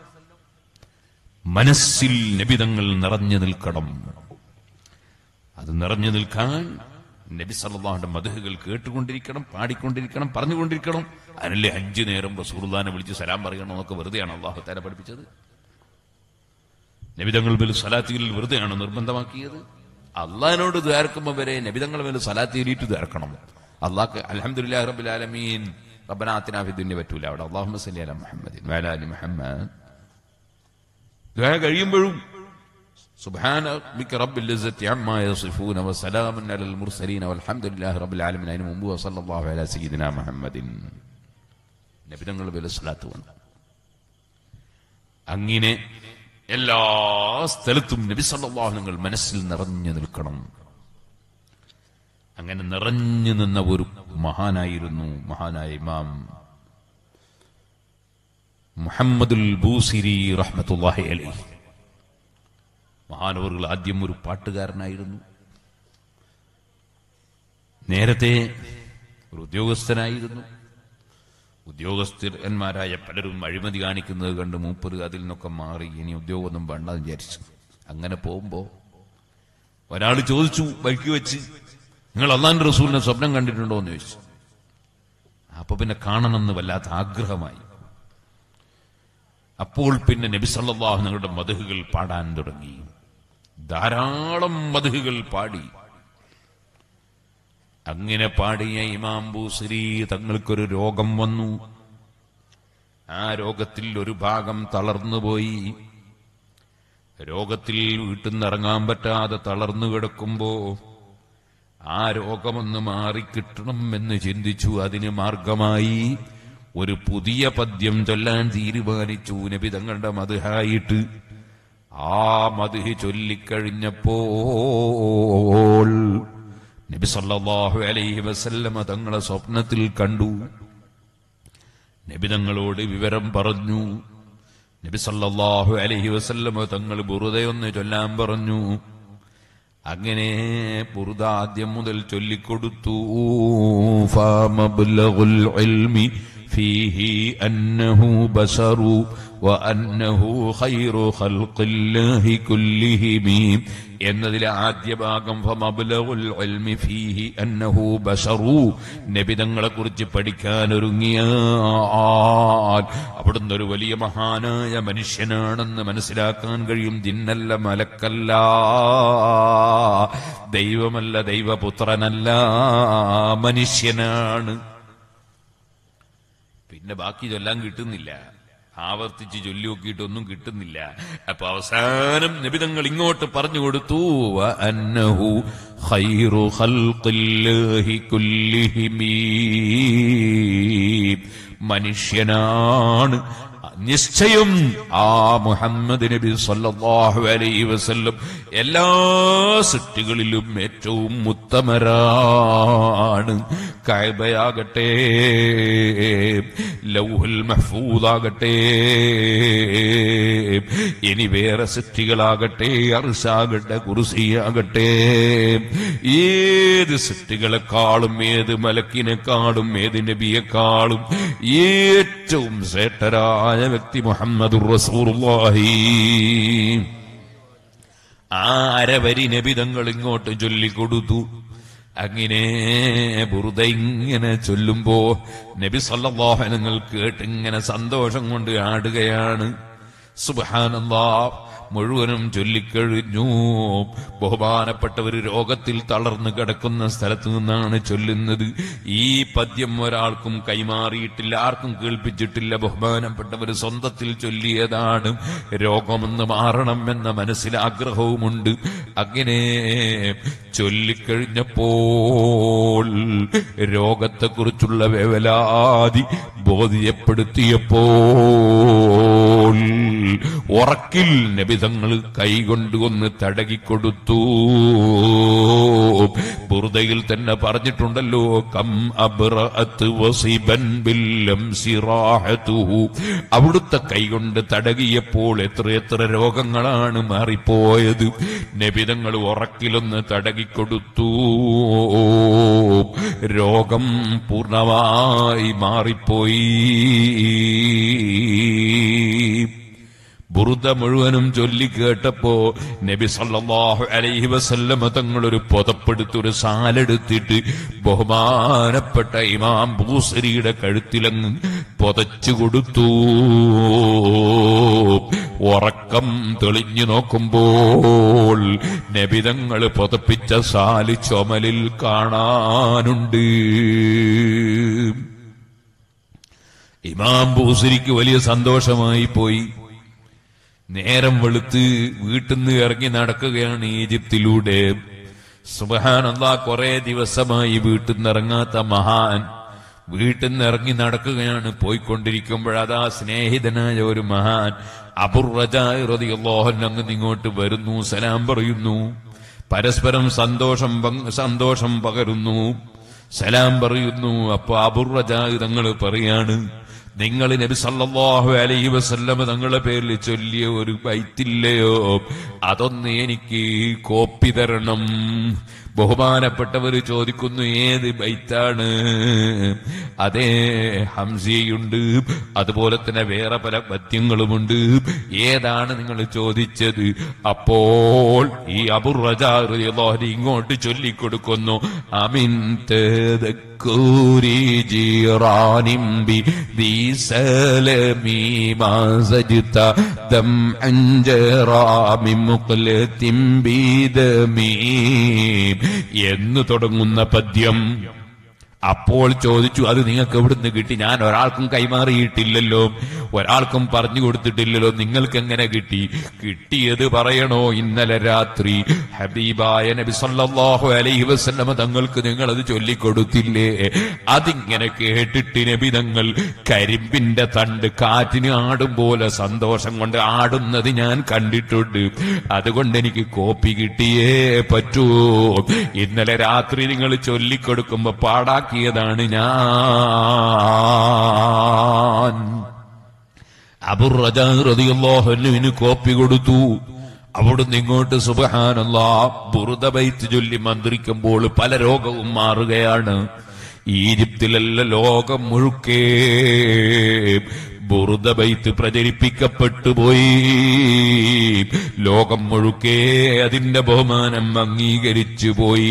മനസ്സിൽ നബിതങ്ങൾ നിറഞ്ഞു നിൽക്കണം അത് നിറഞ്ഞു നിൽക്കാൻ നബി സല്ലല്ലാഹുവിന്റെ മധുഹുകൾ കേട്ടുകൊണ്ടിരിക്കണം പാടിക്കൊണ്ടിരിക്കണം പറഞ്ഞുകൊണ്ടിരിക്കണം അതിനല്ലേ അഞ്ചു നേരം റസൂലുള്ളാഹിനെ വിളിച്ച് സലാം പറയണം എന്നൊക്കെ വെറുതെയാണ് അള്ളാഹു താര പഠിപ്പിച്ചത് നബിതങ്ങൾ മേൽ സലാത്തിയിൽ വെറുതെയാണ് നിർബന്ധമാക്കിയത് അള്ളഹാനോട് ദ്വാരക്കുമ്പോൾ വരെ നബിതങ്ങൾ മേൽ സലാത്തി എലിയിട്ട് ദ്വാരക്കണം അള്ളാഹ് അലഹമുല്ലാ റബ്ബിൽ ആലമീൻ റബ്ബനാത്തിനാ ഫി ദുനിയ പറ്റൂല അവിടെ അള്ളാഹുമ്മ സല്ലി അലാ മുഹമ്മദിൻ വഅലാ ആലി മുഹമ്മദ് ദ്വാര കഴിയുമ്പോഴും سبحان ربك رب العزة عما يصفون وسلام على المرسلين والحمد لله رب العالمين അതിനു മുമ്പ് وصلى الله على سيدنا محمد നബിതങ്ങൾ പേര് സ്വലാത്ത് വന്നു അങ്ങനെ എല്ലാ സ്ഥലത്തും നബി സല്ലല്ലാഹു നിങ്ങൾ മനസ്സിൽ നിറഞ്ഞു നിൽക്കണം അങ്ങനെ നിറഞ്ഞു നിന്ന ഒരു മഹാനായിരുന്നു മഹാനായ ഇമാം മുഹമ്മദുൽ ബൂസിരി റഹ്മത്തുള്ളാഹി അലൈഹി മഹാനവറുകൾ ആദ്യം ഒരു പാട്ടുകാരനായിരുന്നു നേരത്തെ ഒരു ഉദ്യോഗസ്ഥനായിരുന്നു ഉദ്യോഗസ്ഥന്മാരായ പലരും അഴിമതി കാണിക്കുന്നത് കണ്ട് മൂപ്പര് അതിൽ നിന്നൊക്കെ മാറി ഇനി ഉദ്യോഗമൊന്നും വേണ്ടെന്ന് വിചാരിച്ചു അങ്ങനെ പോകുമ്പോ ഒരാൾ ചോദിച്ചു വഴിക്ക് വെച്ച് നിങ്ങൾ അള്ളാന്റെ റസൂലിനെ സ്വപ്നം കണ്ടിട്ടുണ്ടോ എന്ന് ചോദിച്ചു അപ്പൊ പിന്നെ കാണണമെന്ന് വല്ലാത്ത ആഗ്രഹമായി അപ്പോൾ പിന്നെ നബി സല്ലല്ലാഹു നിങ്ങളുടെ മധുഹുകൾ പാടാൻ തുടങ്ങി ധാരാളം മധുഹുകൾ പാടി അങ്ങനെ പാടിയ ഇമാം ബൂസരി തങ്ങൾക്കൊരു രോഗം വന്നു ആ രോഗത്തിൽ ഒരു ഭാഗം തളർന്നുപോയി രോഗത്തിൽ വീട്ടിൽ നിന്ന് ഇറങ്ങാൻ പറ്റാതെ തളർന്നു കിടക്കുമ്പോ ആ രോഗമൊന്ന് മാറിക്കിട്ടണം എന്ന് ചിന്തിച്ചു അതിന് മാർഗമായി ഒരു പുതിയ പദ്യം ചൊല്ലാൻ തീരുമാനിച്ചു നബി തങ്ങളുടെ മധുഹായിട്ട് ആ മധുഹി ചൊല്ലിക്കഴിഞ്ഞപ്പോൾ നബി സല്ലല്ലാഹു അലൈഹി വസല്ലമ തങ്ങളെ സ്വപ്നത്തിൽ കണ്ടു നബി തങ്ങളോട് വിവരം പറഞ്ഞു നബി സല്ലല്ലാഹു അലൈഹി വസല്ലമ തങ്ങൾ ബുറുദയൊന്ന് ചൊല്ലാൻ പറഞ്ഞു അങ്ങനെ ബുറുദ ആദ്യം മുതൽ ചൊല്ലിക്കൊടുത്തു ഫമബ്ലഗുൽ ഇൽമി ഫീഹി അന്നഹു ബശറു وأنه خير خلق الله كلهم എന്നതിലെ ആദ്യ ഭാഗം ഫമബ്ലഗുൽ ഇൽമി ഫീഹി അന്നഹു ബശറു നബിതങ്ങളെ കുറിച്ച് പഠിക്കാൻ ഒരുങ്ങിയാൽ അവിടുന്ന് ഒരു വലിയ മഹാനായ മനുഷ്യനാണെന്ന് മനസ്സിലാക്കാൻ കഴിയും ജിന്നല്ല മലക്കല്ല ദൈവമല്ല ദൈവപുത്രനല്ല മനുഷ്യനാണ് പിന്നെ ബാക്കി ചൊല്ലാൻ കിട്ടുന്നില്ല ആവർത്തിച്ച് ചൊല്ലി നോക്കിയിട്ടൊന്നും കിട്ടുന്നില്ല അപ്പൊ അവസാനം നിബിതങ്ങൾ ഇങ്ങോട്ട് പറഞ്ഞു കൊടുത്തു "വ അന്നഹു ഖൈറു ഖൽഖില്ലാഹി കുല്ലിഹിമീ." മനുഷ്യനാണ് നിശ്ചയം ആ മുഹമ്മദ് നബി സല്ലല്ലാഹു അലൈഹി വസല്ലം എല്ലാ സൃഷ്ടികളിലും ഏറ്റവും ഉത്തമരാണ് കഅബയാകട്ടെ ലൗഹുൽ മഹ്ഫൂദാകട്ടെ ഇനി വേറെ സൃഷ്ടികളാകട്ടെ അർശാകട്ടെ കുർസിയാകട്ടെ ഏത് സൃഷ്ടികളെക്കാളും ഏത് മലക്കിനെക്കാളും ഏത് നബിയെക്കാളും ഏറ്റവും ശ്രേഷ്ഠരായ വ്യക്തി മുഹമ്മദ് റസൂറുല്ലാഹി ആ അരവരി നബിതങ്ങൾ ഇങ്ങോട്ട് ചൊല്ലിക്കൊടുത്തു അങ്ങനെ ബുറുദ ഇങ്ങനെ ചൊല്ലുമ്പോ നബി സല്ലല്ലാഹുനങ്ങൾ കേട്ട് ഇങ്ങനെ സന്തോഷം കൊണ്ട് ആടുകയാണ് സുബ്ഹാനല്ലാ മുഴുവനും ചൊല്ലിക്കഴിഞ്ഞു ബഹുമാനപ്പെട്ട ഒരു രോഗത്തിൽ തളർന്നു കിടക്കുന്ന സ്ഥലത്ത് നിന്നാണ് ചൊല്ലുന്നത് ഈ പദ്യം ഒരാൾക്കും കൈമാറിയിട്ടില്ല ആർക്കും കേൾപ്പിച്ചിട്ടില്ല ബഹുമാനപ്പെട്ടവർ സ്വന്തത്തിൽ ചൊല്ലിയതാണ് രോഗമൊന്ന് മാറണം എന്ന മനസ്സിൽ ആഗ്രഹവുമുണ്ട് അങ്ങനെ ചൊല്ലിക്കഴിഞ്ഞപ്പോൾ രോഗത്തെക്കുറിച്ചുള്ള വേവലാതി ബോധ്യപ്പെടുത്തിയപ്പോൾ ഉറക്കിൽ നബിതങ്ങൾ കൈകൊണ്ട് ഒന്ന് തടകിക്കൊടുത്തു ബുറുദയിൽ തന്നെ പറഞ്ഞിട്ടുണ്ടല്ലോ കം അബ്റഅത്ത് വസിബൻ ബില്ലം സിറാഹതുഹു അവിടുത്തെ കൈകൊണ്ട് തടകിയപ്പോൾ എത്ര എത്ര രോഗങ്ങളാണ് മാറിപ്പോയത് നബിതങ്ങൾ ഉറക്കിലൊന്ന് തടകിക്കൊടുത്തു രോഗം പൂർണ്ണമായി മാറിപ്പോയി ബുറുദ മുഴുവനും ചൊല്ലി കേട്ടപ്പോ നബി സല്ലല്ലാഹു അലൈഹി വസല്ലമ തങ്ങളൊരു പുതപ്പെടുത്ത് ഒരു സാലെടുത്തിട്ട് ബഹുമാനപ്പെട്ട ഇമാം ബൂസരിയുടെ കഴുത്തിലങ്ങ് പുതച്ചു കൊടുത്തു ഉറക്കം തെളിഞ്ഞു നോക്കുമ്പോൾ നബിതങ്ങൾ പുതപ്പിച്ച സാല് ചുമലിൽ കാണാനുണ്ട് ഇമാം ബൂസരിക്ക് വലിയ സന്തോഷമായി പോയി നേരം വെളുത്ത് വീട്ടിൽ നിന്ന് ഇറങ്ങി നടക്കുകയാണ് ഈജിപ്തിലൂടെ സുബഹാനന്ദ കുറെ ദിവസമായി വീട്ടിൽ നിന്ന് ഇറങ്ങാത്ത മഹാൻ വീട്ടിൽ നിന്ന് ഇറങ്ങി നടക്കുകയാണ് പോയിക്കൊണ്ടിരിക്കുമ്പോഴതാ സ്നേഹിതനായ ഒരു മഹാൻ അബുറജാഹൻ അങ്ങ് ഇങ്ങോട്ട് വരുന്നു സലാം പറയുന്നു പരസ്പരം സന്തോഷം പങ്ക് സന്തോഷം പകരുന്നു സലാം പറയുന്നു അപ്പൊ അബുറജാഹ് തങ്ങൾ പറയാണ് നിങ്ങൾ നബി സല്ലല്ലാഹു അലൈഹി വസല്ലമ തങ്ങളുടെ പേരിൽ ചൊല്ലിയ ഒരു ബൈത്തില്ലയോ അതൊന്ന് എനിക്ക് കോപ്പി തരണം ബഹുമാനപ്പെട്ടവർ ചോദിക്കുന്നു ഏത് ബൈത്താണ് അതേ ഹംസിയുണ്ട് അതുപോലെ തന്നെ വേറെ പല പദ്യങ്ങളുമുണ്ട് ഏതാണ് നിങ്ങൾ ചോദിച്ചത് അപ്പോൾ ഈ അബുറജാഹി ഇങ്ങോട്ട് ചൊല്ലിക്കൊടുക്കുന്നു അമിൻ تذكري جيران بذي سلمي ما زجت دمعا جرى من مقلة بدمي എന്ന് തുടങ്ങുന്ന പദ്യം അപ്പോൾ ചോദിച്ചു അത് നിങ്ങൾക്ക് എവിടുന്ന് കിട്ടി ഞാൻ ഒരാൾക്കും കൈമാറിയിട്ടില്ലല്ലോ ഒരാൾക്കും പറഞ്ഞു കൊടുത്തിട്ടില്ലല്ലോ നിങ്ങൾക്ക് എങ്ങനെ കിട്ടി കിട്ടിയത് പറയണോ ഇന്നലെ രാത്രി ഹബീബായ നബി സല്ലല്ലാഹു അലൈഹി വസല്ലമ തങ്ങൾക്ക് നിങ്ങൾ അത് ചൊല്ലിക്കൊടുത്തില്ലേ അതിങ്ങനെ കേട്ടിട്ട് നബി തങ്ങൾ കരിമ്പിന്റെ തണ്ട് കാറ്റിന് ആടും പോലെ സന്തോഷം കൊണ്ട് ആടുന്നത് ഞാൻ കണ്ടിട്ടുണ്ട് അതുകൊണ്ട് എനിക്ക് കോപ്പി കിട്ടിയേ പറ്റൂ ഇന്നലെ രാത്രി നിങ്ങൾ ചൊല്ലിക്കൊടുക്കുമ്പോ പാടാക്കിയതാണ് ഞാൻ അബുറജാഹുവിന് കോപ്പി കൊടുത്തു അവിടുന്ന് ഇങ്ങോട്ട് സുബഹാനല്ലാ ബുറുദ ബൈത്ത് ചൊല്ലി മന്ത്രിക്കുമ്പോൾ പല രോഗവും മാറുകയാണ് ഈജിപ്തിലല്ല ലോകം മുഴുക്കേ ബുറുദ ബൈത്ത് പ്രചരിപ്പിക്കപ്പെട്ടു പോയി ലോകം മുഴുക്കേ അതിന്റെ ബഹുമാനം അംഗീകരിച്ചു പോയി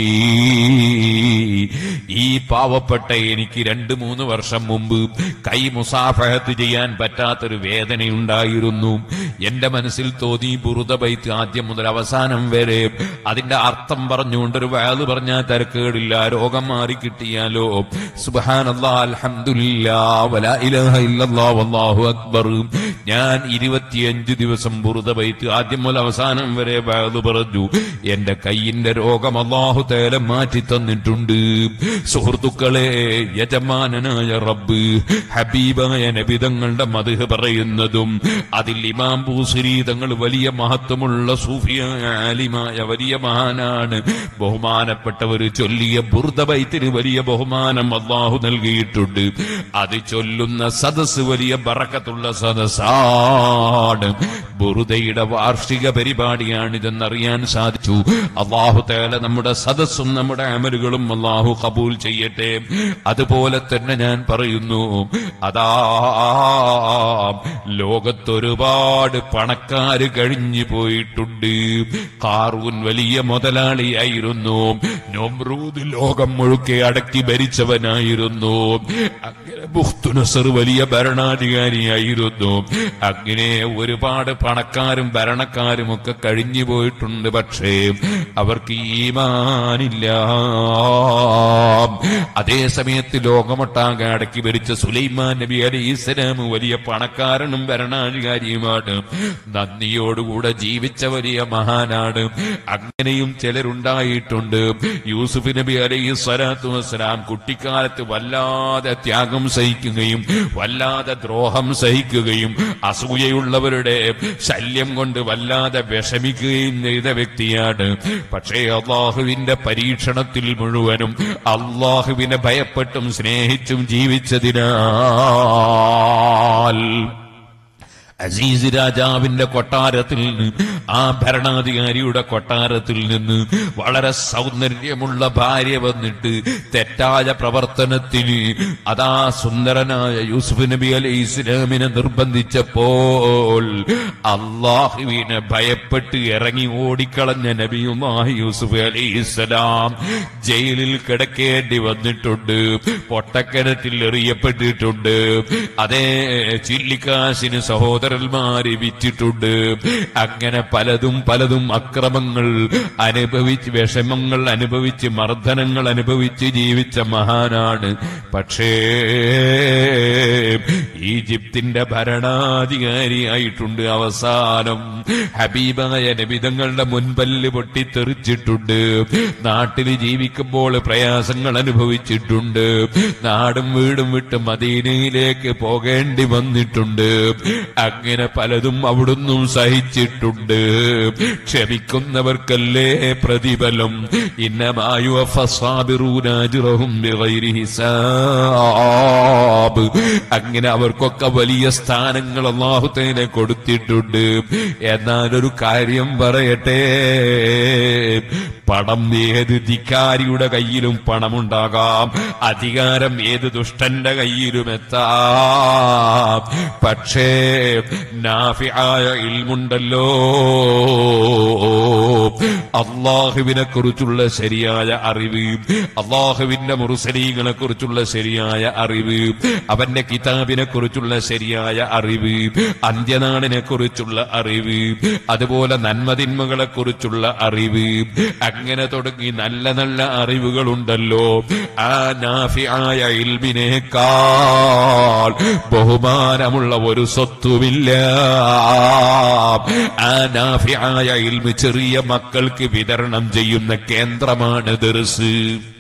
ഈ പാവപ്പെട്ട എനിക്ക് രണ്ട് മൂന്ന് വർഷം മുമ്പ് കൈ മുസാഫഹത്ത് ചെയ്യാൻ പറ്റാത്തൊരു വേദനയുണ്ടായിരുന്നു എന്റെ മനസ്സിൽ തോന്നി ബുറുദ ബൈത്ത് ആദ്യം മുതൽ അവസാനം വരെ അതിന്റെ അർത്ഥം പറഞ്ഞുകൊണ്ടൊരു വയത് പറഞ്ഞാൽ തിരക്കേടില്ല രോഗം മാറി കിട്ടിയാലോ സുബാനല്ലാ അൽഹംദുലില്ലാ വലാ ഇലാഹ ഇല്ലല്ലാ വല്ലാഹു അക്ബർ ഞാൻ ഇരുപത്തിയഞ്ച് ദിവസം ബുറുദ ബൈത്ത് ആദ്യം മുതൽ അവസാനം വരെ വയത് പറഞ്ഞു എന്റെ കയ്യിന്റെ രോഗം അള്ളാഹു തേല മാറ്റി തന്നിട്ടുണ്ട് സുഹൃത്തുക്കളെ യജമാനനായ റബ്ബ് ഹബീബായ നബിതങ്ങളുടെ മധു പറയുന്നതും അതിൽ ഇമാം ബൂസിരി തങ്ങൾ വലിയ മഹത്വമുള്ള സൂഫിയായ ആലിമായ വലിയ മഹാനാണ് ബഹുമാനപ്പെട്ടവർ ചൊല്ലിയ ബുർദബൈത്തിന് വലിയ ബഹുമാനം അള്ളാഹു നൽകിയിട്ടുണ്ട് അത് ചൊല്ലുന്ന സദസ് വലിയ ബറക്കത്തുള്ള സദസ്സാണ് ബുറുദയുടെ വാർഷിക പരിപാടിയാണിതെന്നറിയാൻ സാധിച്ചു അള്ളാഹു തേല നമ്മുടെ സദസ്സും നമ്മുടെ അമലുകളും അള്ളാഹു കബൂൽ ചെയ്യട്ടെ അതുപോലെ തന്നെ ഞാൻ പറയുന്നു അതാ ലോകത്തൊരുപാട് പണക്കാര് കഴിഞ്ഞു പോയിട്ടുണ്ട് കാറൂൻ വലിയ മുതലാളിയായിരുന്നു നൊമ്രൂദ് ലോകം മുഴുക്കെ അടക്കി ഭരിച്ചവനായിരുന്നു അങ്ങനെ ബുഖ്തുനസർ വലിയ ഭരണാധികാരിയായിരുന്നു അങ്ങനെ ഒരുപാട് പണക്കാരും ഭരണക്കാരും ഒക്കെ കഴിഞ്ഞു പോയിട്ടുണ്ട് പക്ഷേ അവർക്ക് ഈമാനില്ല അതേ സമയത്ത് ലോകമൊട്ടാകെ അടക്കി ഭരിച്ച സുലൈമാൻ നബി അലി ഇസ്ലാം വലിയ പണക്കാരനും ഭരണാധികാരിയുമാണ് നന്ദിയോടുകൂടെ ജീവിച്ച വലിയ മഹാനാണ് അങ്ങനെയും ചിലരുണ്ടായിട്ടുണ്ട് യൂസുഫ് നബി അലൈഹി സ്വലാത്തു വസ്സലാം കുട്ടിക്കാലത്ത് വല്ലാതെ ത്യാഗം സഹിക്കുകയും വല്ലാതെ ദ്രോഹം സഹിക്കുകയും അസൂയയുള്ളവരുടെ ശല്യം കൊണ്ട് വല്ലാതെ വിഷമിക്കുകയും ചെയ്ത വ്യക്തിയാണ് പക്ഷേ അള്ളാഹുവിന്റെ പരീക്ഷണത്തിൽ മുഴുവനും അള്ളാഹുവിനെ ഭയപ്പെട്ടും സ്നേഹിച്ചും ജീവിച്ചതിനാൽ അസീസ് രാജാവിന്റെ കൊട്ടാരത്തിൽ നിന്ന് ആ ഭരണാധികാരിയുടെ കൊട്ടാരത്തിൽ നിന്ന് വളരെ സൗന്ദര്യമുള്ള ഭാര്യ വന്നിട്ട് തെറ്റായ പ്രവർത്തനത്തിന് അതാ സുന്ദരനായ യൂസുഫ് നബി അലൈഹി ഇസ്ലാമിനെ നിർബന്ധിച്ചപ്പോൾ അള്ളാഹുവിനെ ഭയപ്പെട്ട് ഇറങ്ങി ഓടിക്കളഞ്ഞ നബിയുമായി യൂസുഫ് അലൈഹി ഇസ്ലാം ജയിലിൽ കിടക്കേണ്ടി വന്നിട്ടുണ്ട് പൊട്ടക്കരത്തിൽ എറിയപ്പെട്ടിട്ടുണ്ട് അതേ ചില്ലിക്കാശിന് സഹോദരന്മാര് വിറ്റിട്ടുണ്ട് അങ്ങനെ പലതും പലതും അക്രമങ്ങൾ അനുഭവിച്ച് വിഷമങ്ങൾ അനുഭവിച്ച് മർദ്ദനങ്ങൾ അനുഭവിച്ച് ജീവിച്ച മഹാനാണ് പക്ഷേ ഈജിപ്തിന്റെ ഭരണാധികാരിയായിട്ടുണ്ട് അവസാനം ഹബീബായ നബിതങ്ങളുടെ മുൻപല്ല് പൊട്ടിത്തെറിച്ചിട്ടുണ്ട് നാട്ടിൽ ജീവിക്കുമ്പോൾ പ്രയാസങ്ങൾ അനുഭവിച്ചിട്ടുണ്ട് നാടും വീടും വിട്ട് മദീനയിലേക്ക് പോകേണ്ടി വന്നിട്ടുണ്ട് അങ്ങനെ പലതും അവിടുന്നും സഹിച്ചിട്ടുണ്ട് ക്ഷമിക്കുന്നവർക്കല്ലേ പ്രതിഫലം ഇന്നമായു ഫസാബിറൂനാജിറഹും ബിഗൈരി ഹിസാബ് അങ്ങനെ അവർക്കൊക്കെ വലിയ സ്ഥാനങ്ങൾ അള്ളാഹുത്തേനെ കൊടുത്തിട്ടുണ്ട് എന്നാൽ ഒരു കാര്യം പറയട്ടെ പണം ഏത് ധിക്കാരിയുടെ കയ്യിലും പണമുണ്ടാകാം അധികാരം ഏത് ദുഷ്ടന്റെ കയ്യിലും എത്താം പക്ഷേ നാഫിയായ ഇൽമുണ്ടല്ലോ അള്ളാഹുവിനെ കുറിച്ചുള്ള ശരിയായ അറിവ് അള്ളാഹുവിന്റെ മുറുസലീങ്ങളെ കുറിച്ചുള്ള ശരിയായ അറിവ് അവന്റെ കിതാബിനെ കുറിച്ചുള്ള ശരിയായ അറിവ് അന്ത്യനാളിനെ കുറിച്ചുള്ള അറിവ് അതുപോലെ നന്മതിന്മകളെ കുറിച്ചുള്ള അറിവ് അങ്ങനെ തുടങ്ങി നല്ല നല്ല അറിവുകളുണ്ടല്ലോ ആ നാഫിയായ ഇൽമിനേക്കാൾ ബഹുമാനമുള്ള ഒരു സ്വത്തുമില്ല ആ നാഫിയായ ഇൽമി ചെറിയ മക്കൾക്ക് വിതരണം ചെയ്യുന്ന കേന്ദ്രമാണ് ദർസ്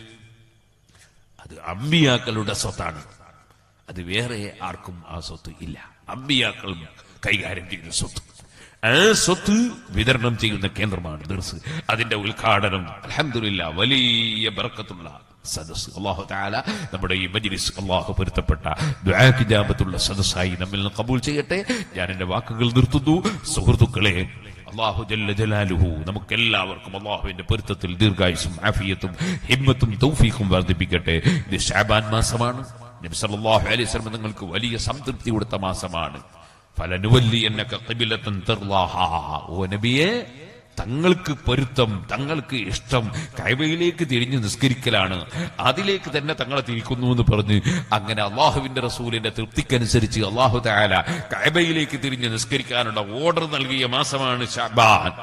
അത് അമ്പിയാക്കളുടെ സ്വത്താണ് അത് വേറെ ആർക്കും ആ സ്വത്ത് ഇല്ല അമ്പിയാക്കളും കൈകാര്യം ചെയ്യുന്ന സ്വത്ത് ആ സ്വത്ത് വിതരണം ചെയ്യുന്ന കേന്ദ്രമാണ് ദർസ് അതിന്റെ ഉദ്ഘാടനം അലഹമില്ല വലിയ ബർക്കത്തുള്ള സദസ് അള്ളാഹു താല നമ്മുടെ ഈ മജ്ലിസ് അള്ളാഹു പൊരുത്തപ്പെട്ട ദ്വാക്കിജാപത്തുള്ള സദസ്സായി നമ്മിൽ നിന്ന് കബൂൽ ചെയ്യട്ടെ ഞാൻ എന്റെ വാക്കുകൾ നിർത്തുന്നു സുഹൃത്തുക്കളെ അള്ളാഹു ജല്ല ജലാലുഹു നമുക്ക് എല്ലാവർക്കും അള്ളാഹുവിന്റെ പൊരുത്തത്തിൽ ദീർഘായുസും ആഫിയത്തും ഹിമ്മത്തും തൗഫീഖും വർദ്ധിപ്പിക്കട്ടെ ഇത് ഷാബാൻ മാസമാണ് നബി സല്ലല്ലാഹു അലൈഹി വസല്ലം നിങ്ങൾക്ക് വലിയ സംതൃപ്തി കൊടുത്ത മാസമാണ് ഫലനുവല്ലി എന്നൊക്കെ ഖിബിലത്തൻ തർലാഹ ഓ നബിയെ തങ്ങൾക്ക് പൊരുത്തം തങ്ങൾക്ക് ഇഷ്ടം കൈവയിലേക്ക് തിരിഞ്ഞ് നിസ്കരിക്കലാണ് അതിലേക്ക് തന്നെ തങ്ങളെ തിരിക്കുന്നു എന്ന് പറഞ്ഞ് അങ്ങനെ അള്ളാഹുവിന്റെ റസൂലിന്റെ തൃപ്തിക്കനുസരിച്ച് അള്ളാഹു താല കൈബയിലേക്ക് തിരിഞ്ഞ് നിസ്കരിക്കാനുള്ള ഓർഡർ നൽകിയ മാസമാണ് ഷാബാൻ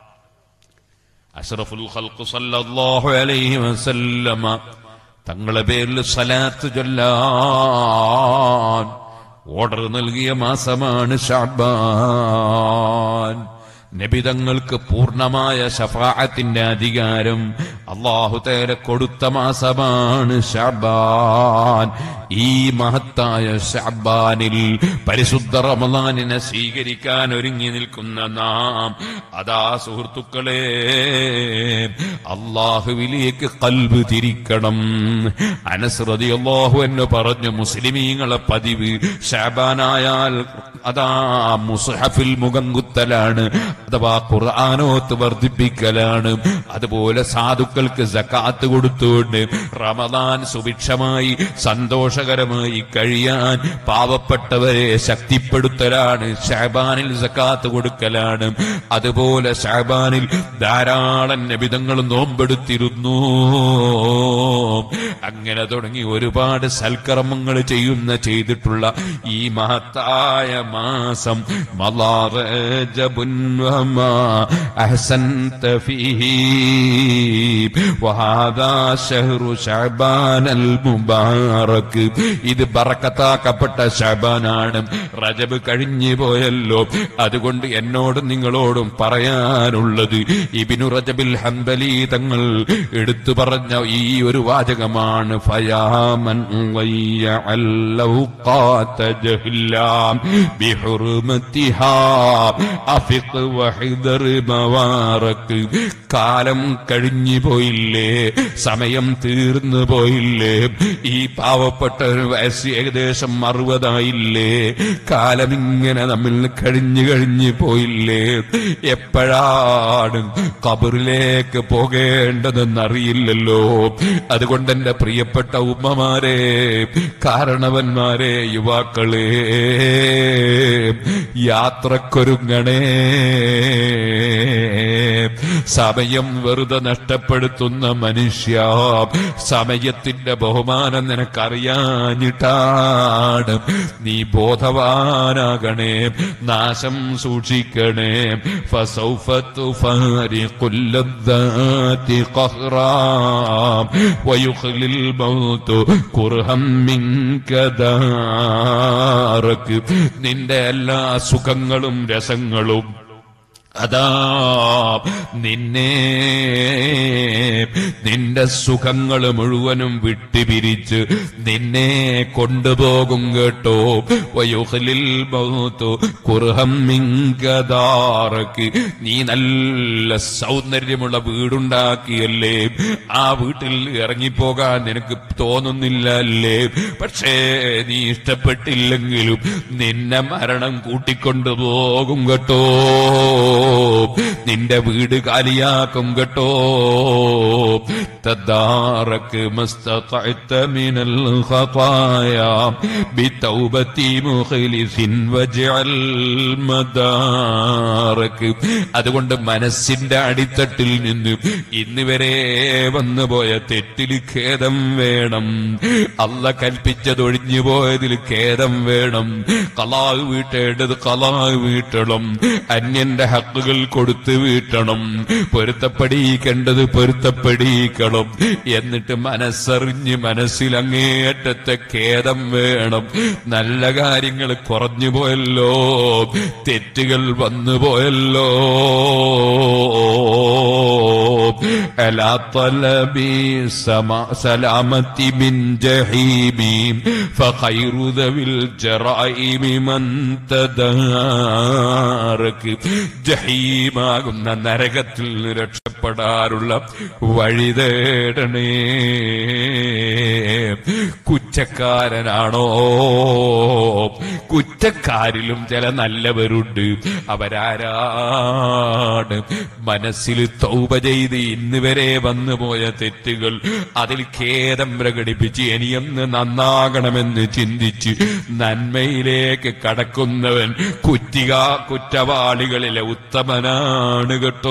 അഷ്റഫുൽ ഖൽഖ് സല്ലല്ലാഹു അലൈഹി വസല്ലമ തങ്ങളെ പേരിൽ സലാത്ത് ചൊല്ലാൻ ഓർഡർ നൽകിയ മാസമാണ് ഷാബാൻ നബിതങ്ങൾക്ക് പൂർണ്ണമായ ഷഫാഅത്തിന്റെ അധികാരം അള്ളാഹു തേരെ കൊടുത്ത മാസമാണ് ഷാബാൻ ഈ മഹത്തായ ഷാബാനിൽ പരിശുദ്ധ റമദാനിനെ സ്വീകരിക്കാൻ ഒരുങ്ങി നിൽക്കുന്ന നാം അതാ സുഹൃത്തുക്കളെ അള്ളാഹുവിലേക്ക് കൽബ് തിരിക്കണം അനസ്രതി അള്ളാഹു എന്ന് പറഞ്ഞു മുസ്ലിമീങ്ങളെ പതിവ് ഷാബാനായാൽ അതാ മുസ്ഹഫിൽ മുഖം കുത്തലാണ് അഥവാ ഖുർആാനോത്ത് വർദ്ധിപ്പിക്കലാണ് അതുപോലെ സാധുക്കൾക്ക് സക്കാത്ത് കൊടുത്തുകൊണ്ട് റമദാൻ സുഭിക്ഷമായി സന്തോഷകരമായി കഴിയാൻ പാവപ്പെട്ടവരെ ശക്തിപ്പെടുത്തലാണ് ഷാബാനിൽ സക്കാത്ത് കൊടുക്കലാണ് അതുപോലെ ഷാബാനിൽ ധാരാളം നബിതങ്ങൾ നോമ്പെടുത്തിരുന്നു അങ്ങനെ തുടങ്ങി ഒരുപാട് സൽക്കർമ്മങ്ങൾ ചെയ്യുന്ന ചെയ്തിട്ടുള്ള ഈ മഹത്തായ മാസം മലാറജബുൻ വമാ അഹ്സൻത ഫീഹി വഹാദാ ശഹ്റു ശഅബാനൽ മുബാറക് ഇത് ബറക്കത്താക്കപ്പെട്ട ശഅബാനാണ് റജബ് കഴിഞ്ഞു പോയല്ലോ അതുകൊണ്ട് എന്നോടും നിങ്ങളോടും പറയാനുള്ളത് ഇബിനു റജബിൽ ഹംബലി തങ്ങൾ എടുത്തു പറഞ്ഞ ഈ ഒരു വാചകമാണ് ഫയാമൻ കാലം കഴിഞ്ഞു പോയില്ലേ സമയം തീർന്നു പോയില്ലേ ഈ പാവപ്പെട്ട ഒരു വയസ്സ് ഏകദേശം അറുപതായില്ലേ കാലം ഇങ്ങനെ നമ്മിൽ കഴിഞ്ഞു കഴിഞ്ഞു പോയില്ലേ എപ്പോഴാണ് കബറിലേക്ക് പോകേണ്ടതെന്നറിയില്ലല്ലോ അതുകൊണ്ട് എന്റെ പ്രിയപ്പെട്ട ഉമ്മമാരെ കാരണവന്മാരെ യുവാക്കളെ യാത്രക്കൊരുങ്ങണേ സമയം വെറുതെ നഷ്ടപ്പെടുത്തുന്ന മനുഷ്യ സമയത്തിന്റെ ബഹുമാനം നിനക്കറിയാഞ്ഞിട്ടാണ് നീ ബോധവാനാകണേ നാശം സൂക്ഷിക്കണേ ഫസൗഫത്തു ഫാരിഖുല്ലദ്ദാതി ഖഹ്റാ വയുഖ്ലിൽ മൗതു കുർഹം മിൻക ദാറക് നിന്റെ എല്ലാ സുഖങ്ങളും രസങ്ങളും അതാ നിന്നെ നിന്റെ സുഖങ്ങൾ മുഴുവനും വിട്ടുപിരിച്ച് നിന്നെ കൊണ്ടുപോകും കേട്ടോ വയുഹലിൽ മൗത്തു കുർഹം മിങ്കദാറക്ക് നീ നല്ല സൗന്ദര്യമുള്ള വീടുണ്ടാക്കിയല്ലേ ആ വീട്ടിൽ ഇറങ്ങിപ്പോകാൻ നിനക്ക് തോന്നുന്നില്ല അല്ലേ പക്ഷേ നീ ഇഷ്ടപ്പെട്ടില്ലെങ്കിലും നിന്നെ മരണം കൂട്ടിക്കൊണ്ടു പോകും കേട്ടോ നിന്റെ വീട് കാലിയാക്കും കേട്ടോ തദ്ദാറക്ക് മസ്തഖഅത മിനൽ ഖതായ ബിതൗബതി മുഖ്ലിസിൻ വജ്അൽ മദാറക്ക് അതുകൊണ്ട് മനസ്സിന്റെ അടിത്തട്ടിൽ നിന്ന് ഇന്ന് വരെ വന്നുപോയ തെറ്റിൽ ഖേദം വേണം അല്ല കൽപ്പിച്ചതൊഴിഞ്ഞു പോയതിൽ ഖേദം വേണം കലാഹ് വീട്ടേണ്ടത് കലാഹ് വീട്ടണം അന്യന്റെ ഹക്കുകൾ കൊടുത്ത് വീട്ടണം പൊരുത്തപ്പെടിയിക്കേണ്ടത് പൊരുത്തപ്പെടിയിക്കണം എന്നിട്ട് മനസ്സറിഞ്ഞ് മനസ്സിൽ അങ്ങേയറ്റത്തെ ഖേദം വേണം നല്ല കാര്യങ്ങൾ കുറഞ്ഞു പോയല്ലോ തെറ്റുകൾ വന്നു പോയല്ലോ ألا طلبي سما سلامتي من جحيمي فخير ذوي الجرائم من تدارك ജഹീമാകുന്ന നരകത്തിൽ നിന്ന് രക്ഷപ്പെടാനുള്ള വഴി തേടണേ കുറ്റക്കാരനാണോ കുറ്റക്കാരിലും ചില നല്ലവരുണ്ട് അവരാരാണ് മനസ്സിൽ തൗബ ചെയ്ത് ഇന്ന് വരെ വന്നുപോയ തെറ്റുകൾ അതിൽ ഖേദം പ്രകടിപ്പിച്ച് ഇനിയൊന്ന് നന്നാകണമെന്ന് ചിന്തിച്ച് നന്മയിലേക്ക് കടക്കുന്നവൻ കുറ്റിക കുറ്റവാളികളിലെ ഉത്തമനാണ് കേട്ടോ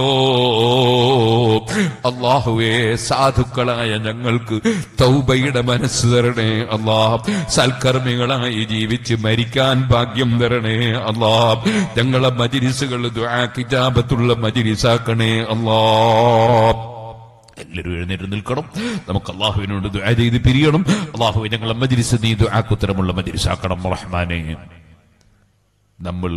അള്ളാഹുവേ സാധുക്കളായ ഞങ്ങൾക്ക് തൗബയുടെ മനസ്സ് തരണേ അള്ളാഹ് സൽക്കർമ്മികളായി ജീവിച്ച് മരിക്കാൻ ഭാഗ്യം തരണേ അള്ളാഹ് ഞങ്ങളെ മജിരിസുകൾ ദ്വാക്കിജാപത്തുള്ള മജിരിസാക്കണേ അള്ളാ എല്ലാവരും എഴുന്നേറ്റ് നിൽക്കണം നമുക്ക് അള്ളാഹുവിനോട് ദുആ ചെയ്ത് പിരിയണം അള്ളാഹുവെ ഞങ്ങളെ മജിരിസ് നീ ദുആക്കുത്തരമുള്ള മജിരിസാക്കണം റഹ്മാനെ നമ്മൾ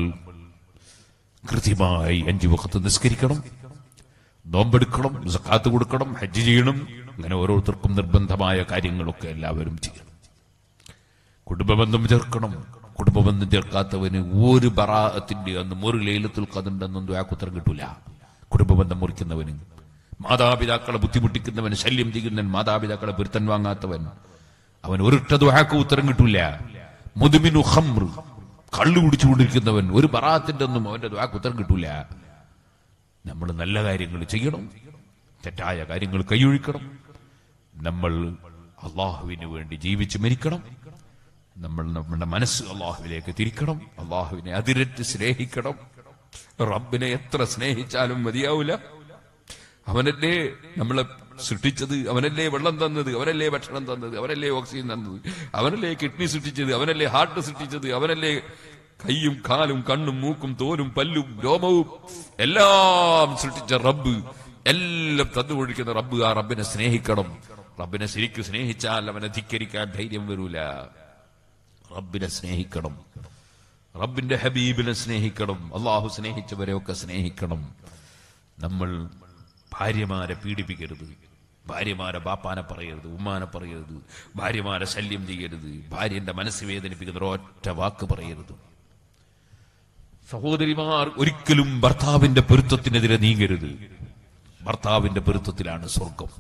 കൃത്യമായി അഞ്ചു വക്കത്ത് നിസ്കരിക്കണം നോമ്പെടുക്കണം സക്കാത്ത് കൊടുക്കണം ഹജ്ജ് ചെയ്യണം അങ്ങനെ ഓരോരുത്തർക്കും നിർബന്ധമായ കാര്യങ്ങളൊക്കെ എല്ലാവരും ചെയ്യണം കുടുംബബന്ധം ചേർക്കണം കുടുംബബന്ധം ചേർക്കാത്തവന് ഒരു ബറാഅത്തിന്റെ അന്നും ഒരു ലൈലത്തുൽ ഖദറിന്റെ ദ്വാക്കുത്തരം കിട്ടൂല കുടുംബബന്ധം മുറിക്കുന്നവന് മാതാപിതാക്കളെ ബുദ്ധിമുട്ടിക്കുന്നവൻ ശല്യം ചെയ്യുന്നവൻ മാതാപിതാക്കളെ പൊരുത്തൻ വാങ്ങാത്തവൻ അവൻ ഒരിട്ട ദ്വാക്ക് ഉത്തരം കിട്ടൂല മുതുമിനു ഖംർ കള്ളു കുടിച്ചുകൊണ്ടിരിക്കുന്നവൻ ഒരു ബറാത്തിന്റെ ഒന്നും അവന്റെ ദ്വാക്ക് ഉത്തരം കിട്ടൂല നമ്മൾ നല്ല കാര്യങ്ങൾ ചെയ്യണം തെറ്റായ കാര്യങ്ങൾ കൈയൊഴിക്കണം നമ്മൾ അള്ളാഹുവിന് വേണ്ടി ജീവിച്ച് മരിക്കണം നമ്മൾ നമ്മുടെ മനസ്സ് അള്ളാഹുവിലേക്ക് തിരിക്കണം അള്ളാഹുവിനെ അതിരറ്റ് സ്നേഹിക്കണം റബ്ബിനെ എത്ര സ്നേഹിച്ചാലും മതിയാവൂല അവനല്ലേ നമ്മളെ സൃഷ്ടിച്ചത് അവനല്ലേ വെള്ളം തന്നത് അവനല്ലേ ഭക്ഷണം തന്നത് അവനല്ലേ ഓക്സിജൻ തന്നത് അവനല്ലേ കിഡ്നി സൃഷ്ടിച്ചത് അവനല്ലേ ഹാർട്ട് സൃഷ്ടിച്ചത് അവനല്ലേ കൈയും കാലും കണ്ണും മൂക്കും തോലും പല്ലും രോമവും എല്ലാം സൃഷ്ടിച്ച റബ്ബ് എല്ലാം തന്നുകൊഴിക്കുന്ന റബ്ബ് ആ റബ്ബിനെ സ്നേഹിക്കണം റബ്ബിനെ ശരിക്കും സ്നേഹിച്ചാൽ അവനെ ധിക്കരിക്കാൻ ധൈര്യം വരൂല റബ്ബിനെ സ്നേഹിക്കണം റബ്ബിന്റെ ഹബീബിനെ സ്നേഹിക്കണം അള്ളാഹു സ്നേഹിച്ചവരെയൊക്കെ സ്നേഹിക്കണം നമ്മൾ ഭാര്യമാരെ പീഡിപ്പിക്കരുത് ഭാര്യമാരെ ബാപ്പാനെ പറയരുത് ഉമ്മാനെ പറയരുത് ഭാര്യമാരെ ശല്യം ചെയ്യരുത് ഭാര്യന്റെ മനസ്സ് വേദനിപ്പിക്കുന്ന ഒറ്റ വാക്ക് പറയരുത് സഹോദരിമാർ ഒരിക്കലും ഭർത്താവിന്റെ പൊരുത്തത്തിനെതിരെ നീങ്ങരുത് ഭർത്താവിന്റെ പൊരുത്തത്തിലാണ് സ്വർഗം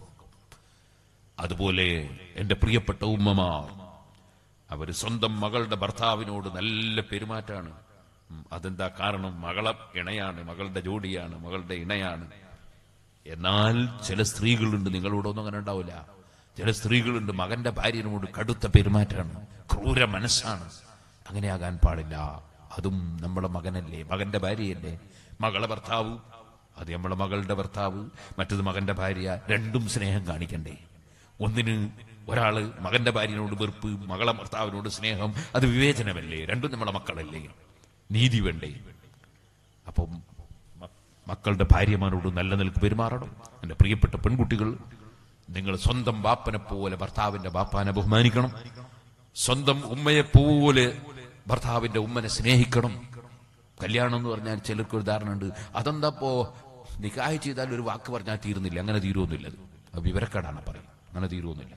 അതുപോലെ എന്റെ പ്രിയപ്പെട്ട ഉമ്മമാർ അവര് സ്വന്തം മകളുടെ ഭർത്താവിനോട് നല്ല പെരുമാറ്റാണ് ഉം, അതെന്താ കാരണം മകളെ ഇണയാണ് മകളുടെ ജോഡിയാണ് മകളുടെ ഇണയാണ് എന്നാൽ ചില സ്ത്രീകളുണ്ട് നിങ്ങളോടൊന്നും അങ്ങനെ ഉണ്ടാവില്ല ചില സ്ത്രീകളുണ്ട് മകന്റെ ഭാര്യനോട് കടുത്ത പെരുമാറ്റാണ് ക്രൂര മനസ്സാണ് അങ്ങനെയാകാൻ പാടില്ല അതും നമ്മളെ മകനല്ലേ മകന്റെ ഭാര്യയല്ലേ മകളെ ഭർത്താവ് അത് നമ്മളെ മകളുടെ ഭർത്താവ് മറ്റത് മകന്റെ ഭാര്യ രണ്ടും സ്നേഹം കാണിക്കണ്ടേ ഒന്നിന് ഒരാള് മകന്റെ ഭാര്യനോട് വെറുപ്പ് മകളെ ഭർത്താവിനോട് സ്നേഹം അത് വിവേചനമല്ലേ രണ്ടും നമ്മളെ മക്കളല്ലേ നീതി വേണ്ടേ അപ്പം മ- മക്കളുടെ ഭാര്യമാരോട് നല്ല നിലക്ക് പെരുമാറണം എന്റെ പ്രിയപ്പെട്ട പെൺകുട്ടികൾ നിങ്ങൾ സ്വന്തം ബാപ്പനെ പോലെ ഭർത്താവിന്റെ ബാപ്പാനെ ബഹുമാനിക്കണം സ്വന്തം ഉമ്മയെ പോലെ ഭർത്താവിന്റെ ഉമ്മനെ സ്നേഹിക്കണം കല്യാണം എന്ന് പറഞ്ഞാൽ ചിലർക്ക് ഒരു ധാരണ ഉണ്ട് അതെന്താപ്പോ നിക്കാഹ് ചെയ്താൽ ഒരു വാക്ക് പറഞ്ഞാൽ തീരുന്നില്ല അങ്ങനെ തീരുമൊന്നുമില്ല അത് അത് വിവരക്കേടാണ് പറയും അങ്ങനെ തീരുമൊന്നുമില്ല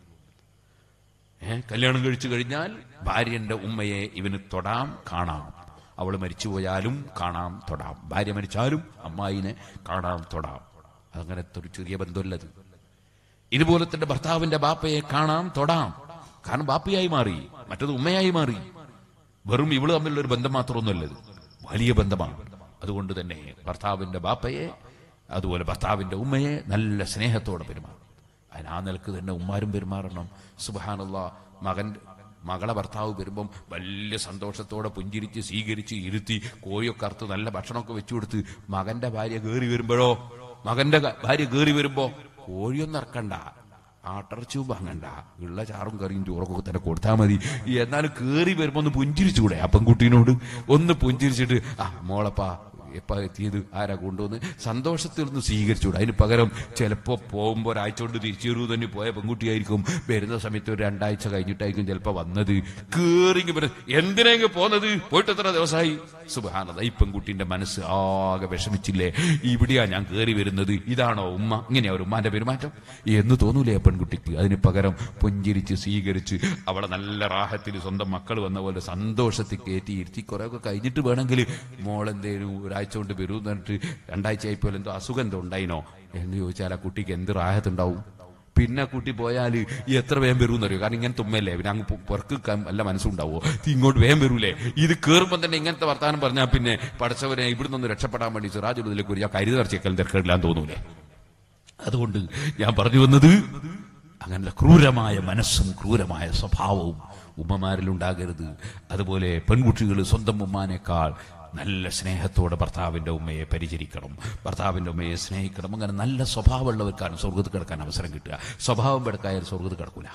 ഏ കല്യാണം കഴിച്ചു കഴിഞ്ഞാൽ ഭാര്യന്റെ ഉമ്മയെ ഇവന് തൊടാം കാണാം അവൾ മരിച്ചുപോയാലും കാണാം തൊടാം ഭാര്യ മരിച്ചാലും അമ്മായിനെ കാണാം തൊടാം അതങ്ങനത്തെ ഒരു ചെറിയ ബന്ധമല്ലത് ഇതുപോലെ തന്നെ ഭർത്താവിന്റെ ബാപ്പയെ കാണാം തൊടാം കാരണം ബാപ്പയായി മാറി മറ്റത് ഉമ്മയായി മാറി വെറും ഇവള് തമ്മിലുള്ള ഒരു ബന്ധം മാത്രമൊന്നുമല്ലത് വലിയ ബന്ധമാണ് അതുകൊണ്ട് തന്നെ ഭർത്താവിന്റെ ബാപ്പയെ അതുപോലെ ഭർത്താവിന്റെ ഉമ്മയെ നല്ല സ്നേഹത്തോടെ പെരുമാറും അതിന് ആ നിലക്ക് തന്നെ ഉമ്മാരും പെരുമാറണം സുബാനുള്ള മകൻ മകളെ ഭർത്താവ് വരുമ്പം വലിയ സന്തോഷത്തോടെ പുഞ്ചിരിച്ച് സ്വീകരിച്ച് ഇരുത്തി കോഴിയൊക്കെ അറുത്ത് നല്ല ഭക്ഷണമൊക്കെ വെച്ചു കൊടുത്ത് മകന്റെ ഭാര്യ കയറി വരുമ്പോഴോ മകന്റെ ക- ഭാര്യ കയറി വരുമ്പോ കോഴിയൊന്നും ഇറക്കണ്ട ആട്ടർച്ചും വാങ്ങണ്ട ഉള്ള ചാറും കറിയും ചോറൊക്കെ തന്നെ കൊടുത്താൽ മതി എന്നാലും കേറി വരുമ്പോ ഒന്ന് പുഞ്ചിരിച്ചൂടെ ആ പെൺകുട്ടീനോട് ഒന്ന് പുഞ്ചിരിച്ചിട്ട് ആ മോളപ്പാ എപ്പ എത്തിയത് ആരാ കൊണ്ടുവന്ന് സന്തോഷത്തിൽ നിന്ന് സ്വീകരിച്ചൂടെ അതിന് പകരം ചിലപ്പോ പോകുമ്പോ ഒരാഴ്ച കൊണ്ട് തിരിച്ചു വരൂ തന്നെ പോയ പെൺകുട്ടിയായിരിക്കും വരുന്ന സമയത്ത് ഒരു രണ്ടാഴ്ച കഴിഞ്ഞിട്ടായിരിക്കും ചിലപ്പോ വന്നത് കേറിങ്ങി എന്തിനെങ്കിൽ പോന്നത് പോയിട്ട് എത്ര ദിവസമായി സുബാനത ഈ പെൺകുട്ടിന്റെ മനസ്സ് ആകെ വിഷമിച്ചില്ലേ ഇവിടെയാ ഞാൻ കേറി വരുന്നത് ഇതാണോ ഉമ്മ ഇങ്ങനെയാ ഒരു ഉമ്മാന്റെ പെരുമാറ്റം എന്ന് തോന്നൂലേ ആ പെൺകുട്ടിക്ക് അതിന് പകരം പുഞ്ചിരിച്ച് സ്വീകരിച്ച് അവളെ നല്ല റാഹത്തിൽ സ്വന്തം മക്കൾ വന്ന പോലെ സന്തോഷത്തിൽ കയറ്റി ഇരുത്തി കുറെ ഒക്കെ കഴിഞ്ഞിട്ട് വേണമെങ്കിൽ മോളെന്തേലും ഒരാഴ്ച കൊണ്ട് വരൂ എന്ന് പറഞ്ഞിട്ട് രണ്ടാഴ്ച ആയിപ്പോലെ എന്തോ അസുഖം എന്തോ ഉണ്ടായിനോ എന്ന് ചോദിച്ചാൽ ആ കുട്ടിക്ക് എന്ത് റാഹത്തുണ്ടാവും പിന്നെ ആ കുട്ടി പോയാൽ എത്ര വേഗം വരൂന്നറിയോ കാരണം ഇങ്ങനെ തുമ്മല്ലേ പിന്നെ അങ്ങ് പുറക്ക് നല്ല മനസ്സുണ്ടാവോ ഇത് ഇങ്ങോട്ട് വേഗം വരൂലേ ഇത് കേറുമ്പോൾ തന്നെ ഇങ്ങനത്തെ വർത്താനം പറഞ്ഞാൽ പിന്നെ പഠിച്ചവരെ ഇവിടുന്ന് ഒന്ന് രക്ഷപ്പെടാൻ വേണ്ടി സിറാജുലതിലേക്ക് ഒരു കരുതി നിറച്ചേക്കൽ തിരക്കില്ലാന്ന് തോന്നൂലേ അതുകൊണ്ട് ഞാൻ പറഞ്ഞു വന്നത് അങ്ങനെ ക്രൂരമായ മനസ്സും ക്രൂരമായ സ്വഭാവവും ഉമ്മമാരിലുണ്ടാകരുത് അതുപോലെ പെൺകുട്ടികൾ സ്വന്തം ഉമ്മാനേക്കാൾ നല്ല സ്നേഹത്തോടെ ഭർത്താവിന്റെ ഉമ്മയെ പരിചരിക്കണം ഭർത്താവിന്റെ ഉമ്മയെ സ്നേഹിക്കണം അങ്ങനെ നല്ല സ്വഭാവമുള്ളവർക്കാണ് സ്വർഗത്ത് കിടക്കാൻ അവസരം കിട്ടുക സ്വഭാവം പെടുക്കായാൽ സ്വർഗത്ത് കിടക്കൂല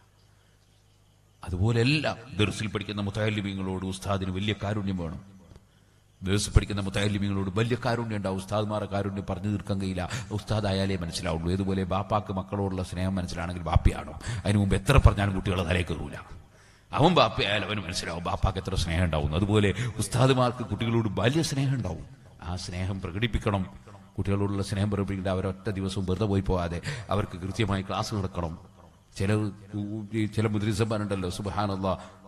അതുപോലെ എല്ലാം ദർസിൽ പഠിക്കുന്ന മുത്താലിമീങ്ങളോട് ഉസ്താദിന് വലിയ കാരുണ്യം വേണം ദിവസം പഠിക്കുന്ന മുത്താലിമ്യങ്ങളോട് വലിയ കാരുണ്യം ഉണ്ടാവും ഉസ്താദ്മാരെ കാരുണ്യം പറഞ്ഞു തീർക്കാൻ കഴിയില്ല ഉസ്താദ് ആയാലേ മനസ്സിലാവുള്ളൂ ഇതുപോലെ ബാപ്പാക്ക് മക്കളോടുള്ള സ്നേഹം മനസ്സിലാണെങ്കിൽ ബാപ്പയാണോ അതിനു മുമ്പ് എത്ര പറഞ്ഞാലും കുട്ടികളെ തലേ കയറൂല അവൻ ബാപ്പയായാലും അവന് മനസ്സിലാവും ബാപ്പാക്ക് എത്ര സ്നേഹം ഉണ്ടാവും അതുപോലെ ഉസ്താദുമാർക്ക് കുട്ടികളോട് വലിയ സ്നേഹം ഉണ്ടാവും ആ സ്നേഹം പ്രകടിപ്പിക്കണം കുട്ടികളോടുള്ള സ്നേഹം പ്രകടിപ്പിക്കേണ്ട അവരൊറ്റ ദിവസവും വെറുതെ പോയി പോകാതെ അവർക്ക് കൃത്യമായി ക്ലാസ് നടക്കണം ചില ചില മുദ്രിസന്മാരുണ്ടല്ലോ സുബാനുള്ള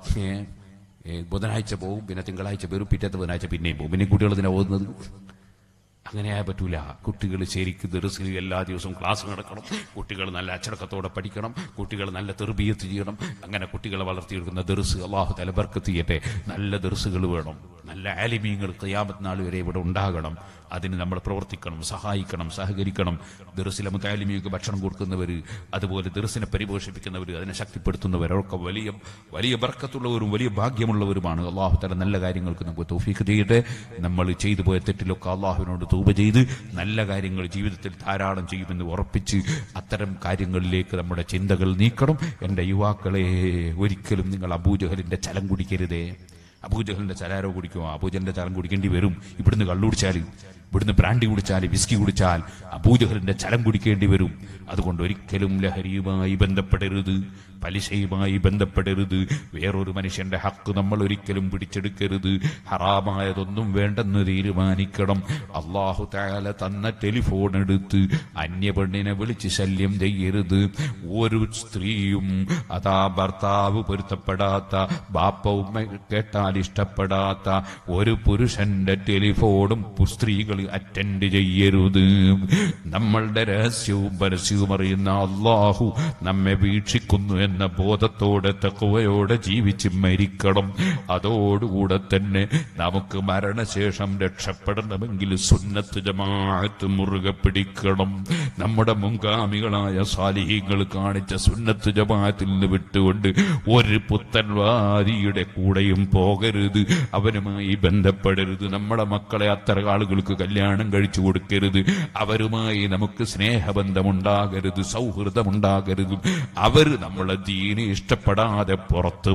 ഏ, ബുധനാഴ്ച പോവും പിന്നെ തിങ്കളാഴ്ച വരും പിറ്റത്തെ ബുധനാഴ്ച പിന്നെയും പോകും പിന്നെ കുട്ടികൾ ഇതിനെ ഓതുന്നത് അങ്ങനെ ആയാൽ പറ്റൂല കുട്ടികൾ ശരിക്കും ദർസിൽ എല്ലാ ദിവസവും ക്ലാസ് നടക്കണം കുട്ടികൾ നല്ല അച്ചടക്കത്തോടെ പഠിക്കണം കുട്ടികൾ നല്ല തെർബീയത്ത് ചെയ്യണം അങ്ങനെ കുട്ടികളെ വളർത്തിയെടുക്കുന്ന ദർസ് അള്ളാഹു തലബർക്കത്ത് ചെയ്യട്ടെ നല്ല ദർസുകൾ വേണം നല്ല ആലിമീങ്ങൾ കയ്യാമത്ത് നാൾ വരെ ഇവിടെ ഉണ്ടാകണം അതിന് നമ്മൾ പ്രവർത്തിക്കണം സഹായിക്കണം സഹകരിക്കണം ദർസിലെ മുത്താലിമിയൊക്കെ ഭക്ഷണം കൊടുക്കുന്നവർ അതുപോലെ ദർസിനെ പരിപോഷിപ്പിക്കുന്നവർ അതിനെ ശക്തിപ്പെടുത്തുന്നവർ അവർക്ക് വലിയ വലിയ ബർക്കത്തുള്ളവരും വലിയ ഭാഗ്യമുള്ളവരുമാണ് അള്ളാഹു തല നല്ല കാര്യങ്ങൾക്ക് നമുക്ക് തൗഫീഖ് ചെയ്യട്ടെ നമ്മൾ ചെയ്തു പോയ തെറ്റിലൊക്കെ അള്ളാഹുവിനോട് തൂപ ചെയ്ത് നല്ല കാര്യങ്ങൾ ജീവിതത്തിൽ ധാരാളം ചെയ്യുമെന്ന് ഉറപ്പിച്ച് അത്തരം കാര്യങ്ങളിലേക്ക് നമ്മുടെ ചിന്തകൾ നീക്കണം എൻ്റെ യുവാക്കളെ ഒരിക്കലും നിങ്ങൾ അബൂജഹലിന്റെ ചലം കുടിക്കരുതേ അബൂജഹലിന്റെ ചലാരോ കുടിക്കുമോ അബൂജഹലിന്റെ ചലം കുടിക്കേണ്ടി വരും ഇവിടുന്ന് കള്ളുടിച്ചാൽ ഇവിടുന്ന് ബ്രാൻഡി കുടിച്ചാൽ വിസ്കി കുടിച്ചാൽ അബൂജഹലിന്റെ ചലം കുടിക്കേണ്ടി വരും അതുകൊണ്ട് ഒരിക്കലും ലഹരിയുമായി ബന്ധപ്പെടരുത് പലിശയുമായി ബന്ധപ്പെടരുത് വേറൊരു മനുഷ്യന്റെ ഹക്ക് നമ്മൾ ഒരിക്കലും പിടിച്ചെടുക്കരുത് ഹറാമായതൊന്നും വേണ്ടെന്ന് തീരുമാനിക്കണം അള്ളാഹു താല തന്ന ടെലിഫോൺ എടുത്ത് അന്യ പെണ്ണിനെ വിളിച്ച് ശല്യം ചെയ്യരുത് ഒരു സ്ത്രീയും അതാ ഭർത്താവ് പൊരുത്തപ്പെടാത്ത ബാപ്പ ഉമ്മ കേട്ടാൽ ഇഷ്ടപ്പെടാത്ത ഒരു പുരുഷന്റെ ടെലിഫോണും പു- സ്ത്രീകൾ അറ്റൻഡ് ചെയ്യരുത് നമ്മളുടെ രഹസ്യവും പരസ്യവും അറിയുന്ന അള്ളാഹു നമ്മെ വീക്ഷിക്കുന്നു എന്ന ബോധത്തോടെ തക്കവയോടെ ജീവിച്ച് മരിക്കണം അതോടുകൂടെ തന്നെ നമുക്ക് മരണശേഷം രക്ഷപ്പെടണമെങ്കിൽ സുന്നത്ത് ജമാഅത്ത് മുറുകെ പിടിക്കണം നമ്മുടെ മുൻഗാമികളായ സാലിഹ്യങ്ങൾ കാണിച്ച സുന്നത്ത് ജമാഅത്തിൽ നിന്ന് വിട്ടുകൊണ്ട് ഒരു പുത്തൻവാദിയുടെ കൂടെയും പോകരുത് അവനുമായി ബന്ധപ്പെടരുത് നമ്മുടെ മക്കളെ അത്തരം ആളുകൾക്ക് കല്യാണം കഴിച്ചു കൊടുക്കരുത് അവരുമായി നമുക്ക് സ്നേഹബന്ധമുണ്ടാകരുത് സൗഹൃദമുണ്ടാകരുത് അവർ നമ്മളെ ദീന് ഇഷ്ടപ്പെടാതെ പുറത്തു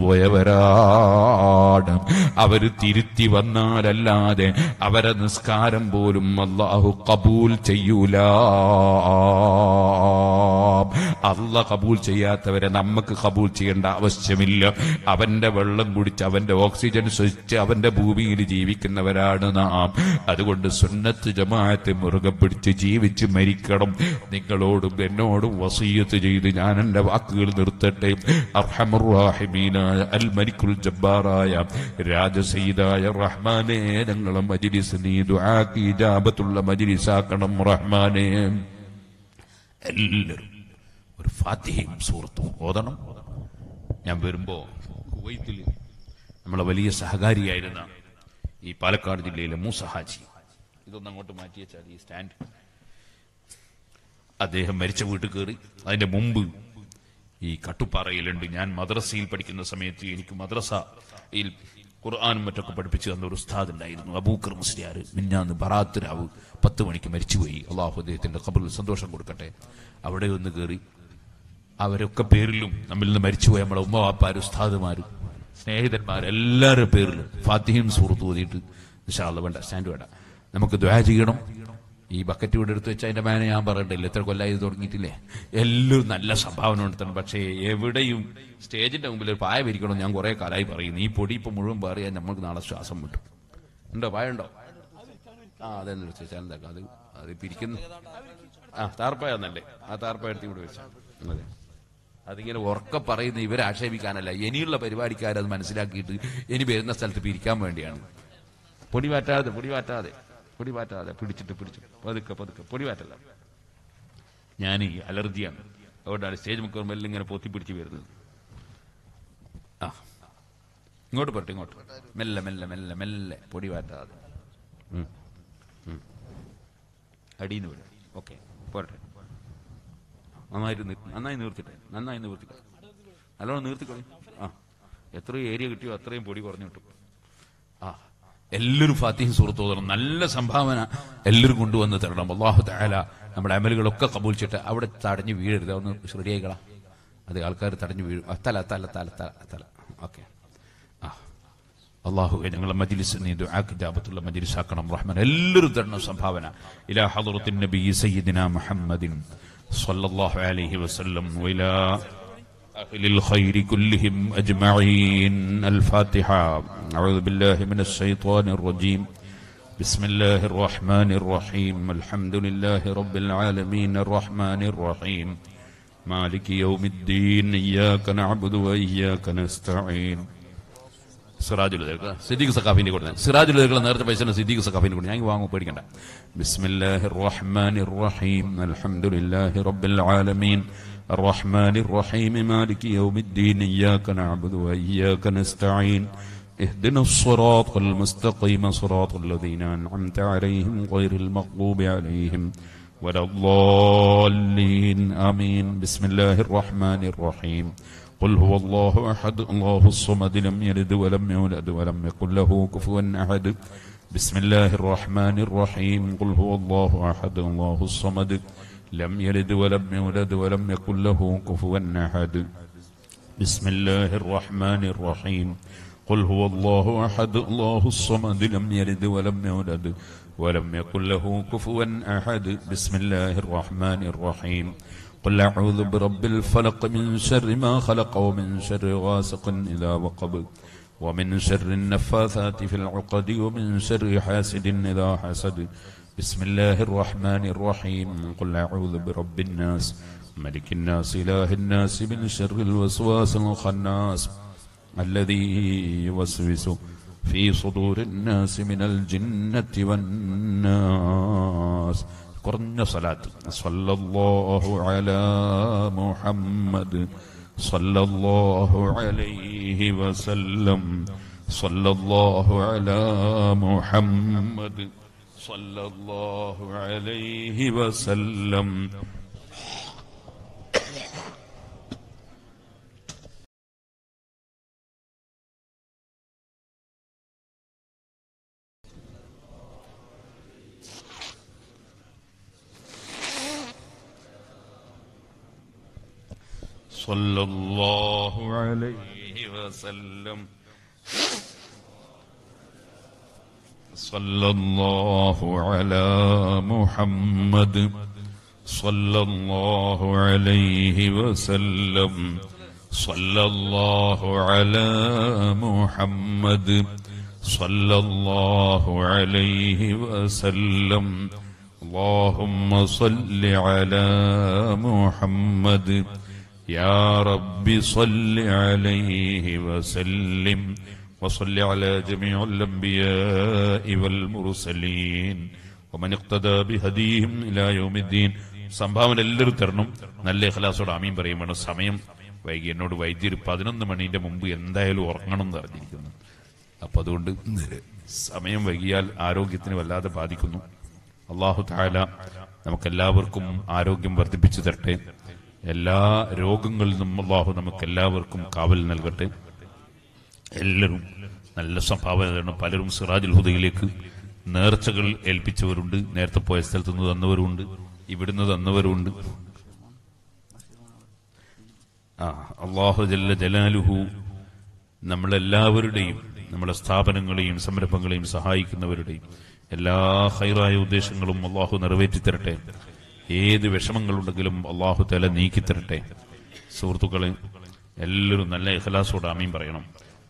പോയവരാണ് അവര് തിരുത്തി വന്നാലല്ലാതെ അവരെ നിസ്കാരം പോലും അള്ളാഹു കബൂൽ ചെയ്യൂല അല്ല കബൂൽ ചെയ്യാത്തവരെ നമുക്ക് കബൂൽ ചെയ്യേണ്ട ആവശ്യമില്ല അവന്റെ വെള്ളം കുടിച്ച് അവന്റെ ഓക്സിജൻ ശ്വസിച്ച് അവന്റെ ഭൂമിയിൽ ജീവിക്കുന്നവരാണ് നാം അതുകൊണ്ട് സുന്നത്ത് ജമാഅത്തെ മുറുകെ പിടിച്ച് ജീവിച്ച് മരിക്കണം നിങ്ങളോടും എന്നോടും വസീയത്ത് ചെയ്ത് ഞാൻ എന്റെ വാക്കുകൾ നിർത്തട്ടെ അർഹമുറാഹിമീനായ അൽ മലിക്കുൽ ജബ്ബാറായ രാജസീതായ റഹ്മാനെ ഞങ്ങളെ മജിലിസ് നീ ദുആക്ക് ഇജാബത്തുള്ള മജിലിസാക്കണം റഹ്മാനെ എല്ലാവരും ഒരു ഫാത്തിഹയും സുഹൃത്തും ഓതണം ഞാൻ വരുമ്പോ കുവൈത്തിൽ നമ്മളെ വലിയ സഹകാരിയായിരുന്ന ഈ പാലക്കാട് ജില്ലയിലെ മൂസ ഹാജി ഇതൊന്ന് അങ്ങോട്ട് മാറ്റി വെച്ചാൽ ഈ സ്റ്റാൻഡ് അദ്ദേഹം മരിച്ച വീട്ടിൽ കയറി അതിന്റെ മുമ്പ് ഈ കട്ടുപ്പാറയിലുണ്ട് ഞാൻ മദ്രസയിൽ പഠിക്കുന്ന സമയത്ത് എനിക്ക് മദ്രസയിൽ ഖുർആാനും മറ്റൊക്കെ പഠിപ്പിച്ചു തന്ന ഒരു ഉസ്താദ് ഉണ്ടായിരുന്നു അബൂക്കർ മുസ്ലിയാർ മിന്നാന്ന് ബറാത്ത് രാവ് പത്ത് മണിക്ക് മരിച്ചുപോയി അള്ളാഹു അദ്ദേഹത്തിന്റെ ഖബറിൽ സന്തോഷം കൊടുക്കട്ടെ അവിടെ ഒന്ന് കയറി അവരൊക്കെ പേരിലും നമ്മിൽ നിന്ന് മരിച്ചുപോയ നമ്മുടെ ഉമ്മ വാപ്പാര് ഉസ്താദുമാര് സ്നേഹിതന്മാർ എല്ലാവരുടെ പേരിലും ഫാത്തിഹയും സൂറത്ത് ഓതിയിട്ട് നിശാല വേണ്ട സ്റ്റാൻഡ് വേണ്ട നമുക്ക് ദ്വാ ചെയ്യണം ഈ ബക്കറ്റ് ഇവിടെ എടുത്ത് വെച്ചാൽ അതിന്റെ മേനെ ഞാൻ പറയണ്ടില്ല എത്ര കൊല്ലായി ഇത് തുടങ്ങിയിട്ടില്ലേ എല്ലാം നല്ല സംഭാവന നടത്തണം പക്ഷേ എവിടെയും സ്റ്റേജിന്റെ മുമ്പിൽ ഒരു പായ വിരിക്കണം ഞാൻ കുറെ കാലമായി പറയുന്നു ഈ പൊടി ഇപ്പൊ മുഴുവൻ പറയാൻ നമുക്ക് നാളെ ശ്വാസം വിട്ടു ഉണ്ടോ പായ ഉണ്ടോ ആ അതെന്ന് എടുത്ത് വെച്ചാൽ എന്താ അത് അത് പിരിക്കുന്നു ആ താർപ്പായ എന്നല്ലേ ആ താർപ്പായ എടുത്ത് ഇവിടെ വെച്ചാൽ അതെ അതിങ്ങനെ ഉറക്ക പറയുന്ന ഇവരെ ആക്ഷേപിക്കാനല്ല ഇനിയുള്ള പരിപാടിക്കാരത് മനസ്സിലാക്കിയിട്ട് ഇനി വരുന്ന സ്ഥലത്ത് പിരിക്കാൻ വേണ്ടിയാണ് പൊടി മാറ്റാതെ പൊടി മാറ്റാതെ പൊടി മാറ്റാതെ പിടിച്ചിട്ട് പിടിച്ചിട്ട് പതുക്കെ പതുക്കെ പൊടി മാറ്റല്ല ഞാൻ ഈ അലർജിയാണ് അതുകൊണ്ടാണ് സ്റ്റേജ് മുക്കർ മെല്ലെ ഇങ്ങനെ പൊത്തി പിടിച്ച് വരുന്നത് ആ ഇങ്ങോട്ട് പോട്ടെ ഇങ്ങോട്ട് മെല്ലെ മെല്ലെ മെല്ലെ മെല്ലെ പൊടി മാറ്റാതെ ഉം. ഉം. അടിയിൽ നിന്ന് വിടും ഓക്കെ പോട്ടെ നന്നായിട്ട് നിർ- നന്നായി നീർത്തിട്ടെ നന്നായി നീർത്തിട്ടെ നല്ലോണം നീർത്തിക്കളി ആ എത്രയും ഏരിയ കിട്ടിയോ അത്രയും പൊടി കുറഞ്ഞു കിട്ടും ആ എല്ലാവരും ഫാത്തിഹ് സുഹൃത്ത് ഓതണം നല്ല സംഭാവന എല്ലാവരും കൊണ്ടുവന്ന് തരണം അള്ളാഹു താല നമ്മുടെ അമലുകളൊക്കെ കബൂലിച്ചിട്ട് അവിടെ തടഞ്ഞു വീഴരുത് ഒന്ന് ശരിയായിക്കളാ അത് ആൾക്കാർ തടഞ്ഞു വീഴും ആ, തല തല തല തല തല ഓക്കെ ആ അള്ളാഹുവെ ഞങ്ങളെ മജ്ലിസ് നീ ദുആക്ക് ജാബത്തുള്ള മജ്ലിസ് ആക്കണം റഹ്മാൻ എല്ലാവരും തരണം സംഭാവന ഇലാ ഹദറത്തിൻ നബി സയ്യിദിന മുഹമ്മദിൻ സ്വല്ലല്ലാഹു അലൈഹി വസല്ലം വഇലാ أهل الخير كلهم أجمعين الفاتحة أعوذ بالله من الشيطان الرجيم بسم الله الرحمن الرحيم الحمد لله رب العالمين الرحمن الرحيم مالك يوم الدين إياك نعبد وإياك نستعين സിറാജുൽ ഹുദ. സിദ്ദീഖ് സഖാഫിന്റെ കൊടുത്തത് സിറാജുൽ ഹുദ നേരത്തെ പൈസ സിദ്ദീഖ് സഖാഫിന്റെ കൊടുത്തു ഞാൻ വാങ്ങും പേടിക്കണ്ട ബിസ്മില്ലാഹിർ റഹ്മാനിർ റഹീം അൽഹംദുലില്ലാഹി റബ്ബിൽ ആലമീൻ الرحمن الرحيم مالك يوم الدين إياك نعبد وإياك نستعين اهدنا الصراط المستقيم صراط الذين أنعمت عليهم غير المغضوب عليهم ولا الضالين آمين بسم الله الرحمن الرحيم قل هو الله أحد الله الصمد لم يلد ولم يولد ولم يكن له كفوا أحد بسم الله الرحمن الرحيم قل هو الله أحد الله الصمد لم يلد ولم يولد ولم يكن له كفوا أحد بسم الله الرحمن الرحيم قل هو الله أحد الله الصمد لم يلد ولم يولد ولم يكن له كفوا أحد بسم الله الرحمن الرحيم قل أعوذ برب الفلق من شر ما خلق ومن شر غاسق إذا وقب ومن شر النفاثات في العقد ومن شر حاسد إذا حسد بسم الله الرحمن الرحيم قل أعوذ برب الناس ملك الناس إله الناس من شر الوسواس الخناس الذي يوسوس في صدور الناس من الجنة والناس قرن صلاة صلى الله على محمد صلى الله عليه وسلم صلى الله على محمد صلى الله عليه وسلم صلى الله عليه وسلم صلى الله على محمد صلى الله عليه وسلم صلى الله على محمد صلى الله عليه وسلم اللهم صل على محمد يا رب صل عليه وسلم وصل على جميع الأنبياء والمرسلين ومن اقتدى بهديهم إلى يوم الدين സംഭാവന എല്ലാവരും തരണം നല്ല ഇഖലാസോട് ആമീൻ പറയുമ്പോൾ സമയം വൈകി എന്നോട് വൈദ്യർ പതിനൊന്ന് മണീന്റെ മുമ്പ് എന്തായാലും ഉറങ്ങണം എന്ന് അറിഞ്ഞിരിക്കുന്നു അപ്പൊ അതുകൊണ്ട് സമയം വൈകിയാൽ ആരോഗ്യത്തിന് വല്ലാതെ ബാധിക്കുന്നു അള്ളാഹു താല നമുക്കെല്ലാവർക്കും ആരോഗ്യം വർദ്ധിപ്പിച്ചു തരട്ടെ എല്ലാ രോഗങ്ങളിൽ നിന്നും അള്ളാഹു നമുക്കെല്ലാവർക്കും കാവൽ നൽകട്ടെ എല്ലാവരും നല്ല സംഭാവന തരണം പലരും സിറാജുൽ ഹുദയിലേക്ക് നേർച്ചകൾ ഏൽപ്പിച്ചവരുണ്ട് നേരത്തെ പോയ സ്ഥലത്ത് നിന്ന് തന്നവരുണ്ട് ഇവിടുന്ന് തന്നവരുണ്ട് ആ അള്ളാഹു ജല്ല ജലാലുഹു നമ്മളെല്ലാവരുടെയും നമ്മുടെ സ്ഥാപനങ്ങളെയും സംരംഭങ്ങളെയും സഹായിക്കുന്നവരുടെയും എല്ലാ ഹൈറായ ഉദ്ദേശങ്ങളും അള്ളാഹു നിറവേറ്റി തരട്ടെ ഏത് വിഷമങ്ങളുണ്ടെങ്കിലും അള്ളാഹു തല നീക്കി തരട്ടെ സുഹൃത്തുക്കളെ എല്ലാവരും നല്ല ഇഖലാസോടെ അമീൻ പറയണം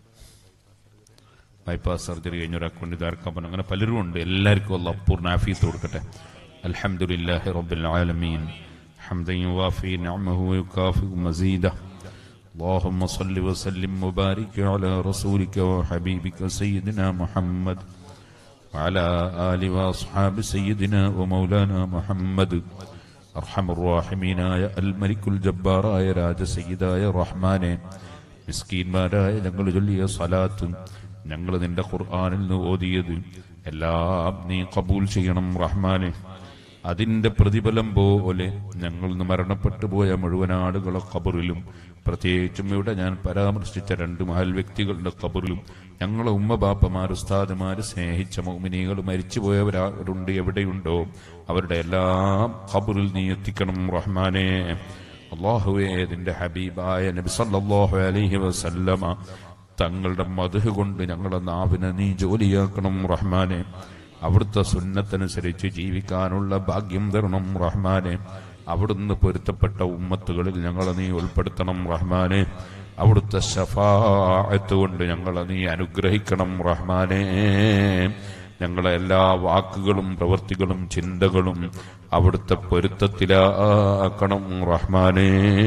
ബൈപ്പാസ് സർജറി കഴിഞ്ഞ ഒരാൾക്ക് കൊണ്ട് ഇതാർക്കാൻ പറഞ്ഞു അങ്ങനെ പലരും ഉണ്ട് എല്ലാവർക്കും അല്ല പൂർണ്ണ ആഫീത്ത് കൊടുക്കട്ടെ അൽഹംദുലില്ലാഹി റബ്ബിൽ ആലമീൻ حمدا يوافي نعمه ويكافئ مزيده اللهم صل وسلم وبارك على رسولك وحبيبك سيدنا محمد وعلى آل وأصحاب سيدنا ومولانا محمد أرحم الراحمين يا الملك الجبار يا راج سيدا يا رحمن മിസ്കീന്മാരായ ഞങ്ങൾ ചൊല്ലിയ സലാത്തും ഞങ്ങൾ നിന്റെ ഖുർആാനിൽ നിന്ന് ഓതിയത് എല്ലാം നീ കബൂൽ ചെയ്യണം റഹ്മാനെ അതിന്റെ പ്രതിഫലം പോലെ ഞങ്ങൾ ഇന്ന് മരണപ്പെട്ടു പോയ മുഴുവൻ ആളുകളെ ഖബറിലും പ്രത്യേകിച്ചും ഇവിടെ ഞാൻ പരാമർശിച്ച രണ്ട് മഹൽ വ്യക്തികളുടെ ഖബറിലും ഞങ്ങളെ ഉമ്മ ബാപ്പമാർ ഉസ്താദുമാര് സ്നേഹിച്ച മൗമിനികൾ മരിച്ചുപോയവരുണ്ട് എവിടെയുണ്ടോ അവരുടെ എല്ലാം ഖബറിൽ നീ എത്തിക്കണം റഹ്മാനെ അള്ളാഹുവേ നിന്റെ ഹബീബായ നബി സല്ലല്ലാഹു അലൈഹി വസല്ലമ തങ്ങളുടെ മധു കൊണ്ട് ഞങ്ങളുടെ നാവിനെ നീ ജോലിയാക്കണം റഹ്മാനെ അവിടുത്തെ സുന്നത്തനുസരിച്ച് ജീവിക്കാനുള്ള ഭാഗ്യം തരണം റഹ്മാനെ അവിടുന്ന് പൊരുത്തപ്പെട്ട ഉമ്മത്തുകളിൽ ഞങ്ങളെ നീ ഉൾപ്പെടുത്തണം റഹ്മാനെ അവിടുത്തെ ഷഫാഅത്ത് കൊണ്ട് ഞങ്ങളെ നീ അനുഗ്രഹിക്കണം റഹ്മാനെ ഞങ്ങളെ എല്ലാ വാക്കുകളും പ്രവൃത്തികളും ചിന്തകളും അവിടുത്തെ പൊരുത്തത്തിലാക്കണം റഹ്മാനേ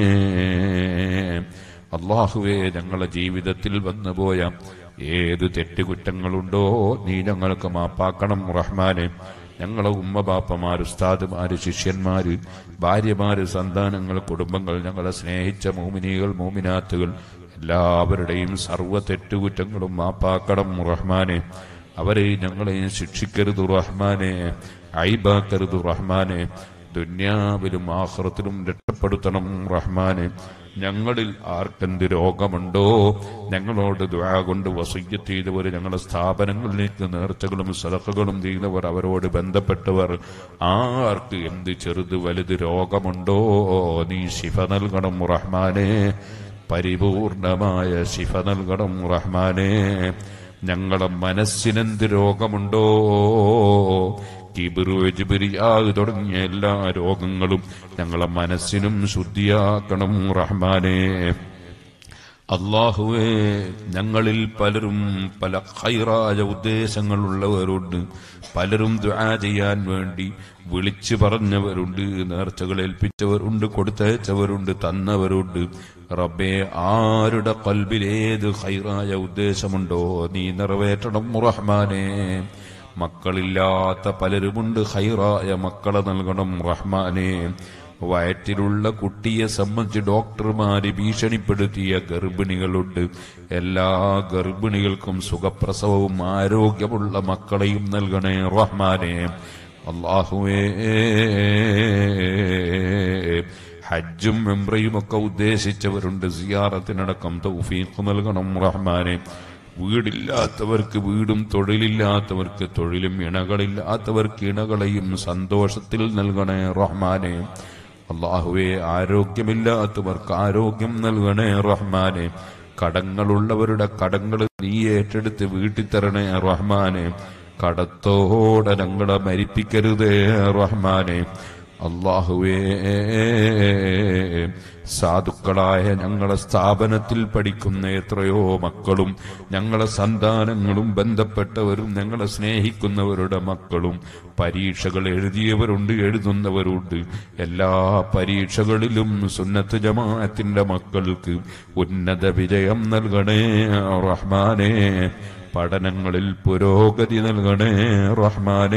അള്ളാഹുവേ ഞങ്ങളെ ജീവിതത്തിൽ വന്നുപോയ ഏത് തെറ്റുകുറ്റങ്ങളുണ്ടോ നീ ഞങ്ങൾക്ക് മാപ്പാക്കണം റഹ്മാനെ ഞങ്ങളെ ഉമ്മ ബാപ്പമാര് ഉസ്താദുമാര് ശിഷ്യന്മാര് ഭാര്യമാര് സന്താനങ്ങൾ കുടുംബങ്ങൾ ഞങ്ങളെ സ്നേഹിച്ച മോമിനികൾ മോമിനാത്തുകൾ എല്ലാവരുടെയും സർവ്വ തെറ്റുകുറ്റങ്ങളും മാപ്പാക്കണം റഹ്മാനെ അവരെ ഞങ്ങളെ ശിക്ഷിക്കരുത് റഹ്മാനെ ഐബാക്കരുത് റഹ്മാനെ ദുന്യാവിലും ആഹ്റത്തിലും രക്ഷപ്പെടുത്തണം റഹ്മാനെ ഞങ്ങളിൽ ആർക്കെന്ത് രോഗമുണ്ടോ ഞങ്ങളോട് ദുആ കൊണ്ട് വസയ്യത്ത് ചെയ്തവർ ഞങ്ങളുടെ സ്ഥാപനങ്ങളിലേക്ക് നേർച്ചകളും സലഹകളും ചെയ്തവർ അവരോട് ബന്ധപ്പെട്ടവർ ആർക്ക് എന്ത് ചെറുത് വലുത് രോഗമുണ്ടോ നീ ശിഫ നൽകണം റഹ്മാനെ പരിപൂർണമായ ശിഫ നൽകണം റഹ്മാനെ ഞങ്ങളുടെ മനസ്സിനെന്ത് രോഗമുണ്ടോ കിബിറു എജിബിരിയാത് തുടങ്ങിയ എല്ലാ രോഗങ്ങളും ഞങ്ങളെ മനസ്സിനും ശുദ്ധിയാക്കണം റഹ്മാനെ അള്ളാഹുവേ ഞങ്ങളിൽ പലരും പല ഹൈറായ ഉദ്ദേശങ്ങളുള്ളവരുണ്ട് പലരും ദുആ ചെയ്യാൻ വേണ്ടി വിളിച്ചു പറഞ്ഞവരുണ്ട് നേർച്ചകൾ ഏൽപ്പിച്ചവരുണ്ട് കൊടുത്തയച്ചവരുണ്ട് തന്നവരുണ്ട് റബ്ബേ ആരുടെ കൽബിലേത് ഹൈറായ ഉദ്ദേശമുണ്ടോ നീ നിറവേറ്റണം റഹ്മാനെ മക്കളില്ലാത്ത പലരുമുണ്ട് ഹൈറായ മക്കളെ നൽകണം റഹ്മാനെ വയറ്റിലുള്ള കുട്ടിയെ സംബന്ധിച്ച് ഡോക്ടർമാര് ഭീഷണിപ്പെടുത്തിയ ഗർഭിണികളുണ്ട് എല്ലാ ഗർഭിണികൾക്കും സുഖപ്രസവവും ആരോഗ്യമുള്ള മക്കളെയും നൽകണേ റഹ്മാനെ അള്ളാഹുവേ ഹജ്ജും മെമ്രയും ഒക്കെ ഉദ്ദേശിച്ചവരുണ്ട് സിയാറത്തിനടക്കം തൗഫീഖ് നൽകണം റഹ്മാനെ വീടില്ലാത്തവർക്ക് വീടും തൊഴിലില്ലാത്തവർക്ക് തൊഴിലും ഇണകളില്ലാത്തവർക്ക് ഇണകളെയും സന്തോഷത്തിൽ നൽകണേ റഹ്മാനെ അള്ളാഹുവെ ആരോഗ്യമില്ലാത്തവർക്ക് ആരോഗ്യം നൽകണേ റഹ്മാനെ കടങ്ങളുള്ളവരുടെ കടങ്ങൾ നീ ഏറ്റെടുത്ത് വീട്ടിൽ തരണേ റഹ്മാനെ കടത്തോടെ ഞങ്ങളെ മരിപ്പിക്കരുതേ റഹ്മാനെ അള്ളാഹുവേ സാധുക്കളായ ഞങ്ങളെ സ്ഥാപനത്തിൽ പഠിക്കുന്ന എത്രയോ മക്കളും ഞങ്ങളെ സന്താനങ്ങളും ബന്ധപ്പെട്ടവരും ഞങ്ങളെ സ്നേഹിക്കുന്നവരുടെ മക്കളും പരീക്ഷകൾ എഴുതിയവരുണ്ട് എഴുതുന്നവരുണ്ട് എല്ലാ പരീക്ഷകളിലും സുന്നത്ത് ജമാഅത്തിന്റെ മക്കൾക്ക് ഉന്നത വിജയം നൽകണേ റഹ്മാനേ പഠനങ്ങളിൽ പുരോഗതി നൽകണേ റഹ്മാനേ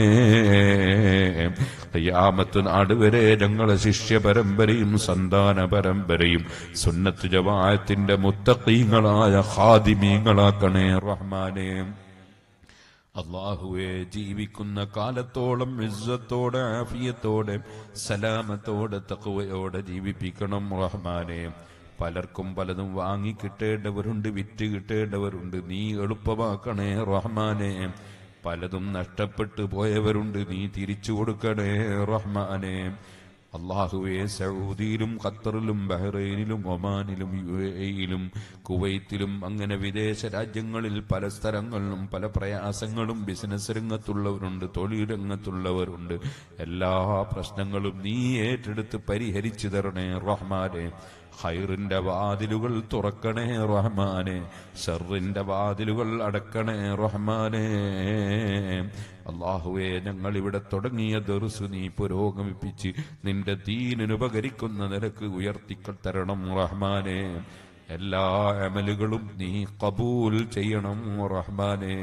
യാമത്ത് നാട് വരെ ഞങ്ങളെ ശിഷ്യ പരമ്പരയും സന്താന പരമ്പരയും സുന്നത്ത് ജമാഅത്തിന്റെ മുത്തഖീങ്ങളായ ഹാദിമീങ്ങളാക്കണേ റഹ്മാനേ അള്ളാഹുവെ ജീവിക്കുന്ന കാലത്തോളം ഇസ്സത്തോടെ ആഫിയത്തോടെ സലാമത്തോടെ തക്കുവയോടെ ജീവിപ്പിക്കണം റഹ്മാനെ പലർക്കും പലതും വാങ്ങി കിട്ടേണ്ടവരുണ്ട് വിറ്റ് കിട്ടേണ്ടവരുണ്ട് നീ എളുപ്പമാക്കണേ റഹ്മാനെ പലതും നഷ്ടപ്പെട്ടു പോയവരുണ്ട് നീ തിരിച്ചു കൊടുക്കണേ റഹ്മാനെ അള്ളാഹുവെ സൗദിയിലും ഖത്തറിലും ബഹ്റൈനിലും ഒമാനിലും യു എയിലും കുവൈത്തിലും അങ്ങനെ വിദേശ രാജ്യങ്ങളിൽ പല സ്ഥലങ്ങളിലും പല പ്രയാസങ്ങളും ബിസിനസ് രംഗത്തുള്ളവരുണ്ട് തൊഴിൽ രംഗത്തുള്ളവരുണ്ട് എല്ലാ പ്രശ്നങ്ങളും നീ ഏറ്റെടുത്ത് പരിഹരിച്ചു തരണേ റഹ്മാനെ ഹൈറിന്റെ വാതിലുകൾ തുറക്കണേ റഹ്മാനെ ഷറിന്റെ വാതിലുകൾ അടക്കണേ റഹ്മാനെ അള്ളാഹുവെ ഞങ്ങൾ ഇവിടെ തുടങ്ങിയ ദർസ് നീ പുരോഗമിപ്പിച്ച് നിന്റെ ദീനിനുപകരിക്കുന്ന നിലക്ക് ഉയർത്തിക്ക തരണം റഹ്മാനെ എല്ലാ അമലുകളും നീ കബൂൽ ചെയ്യണം റഹ്മാനെ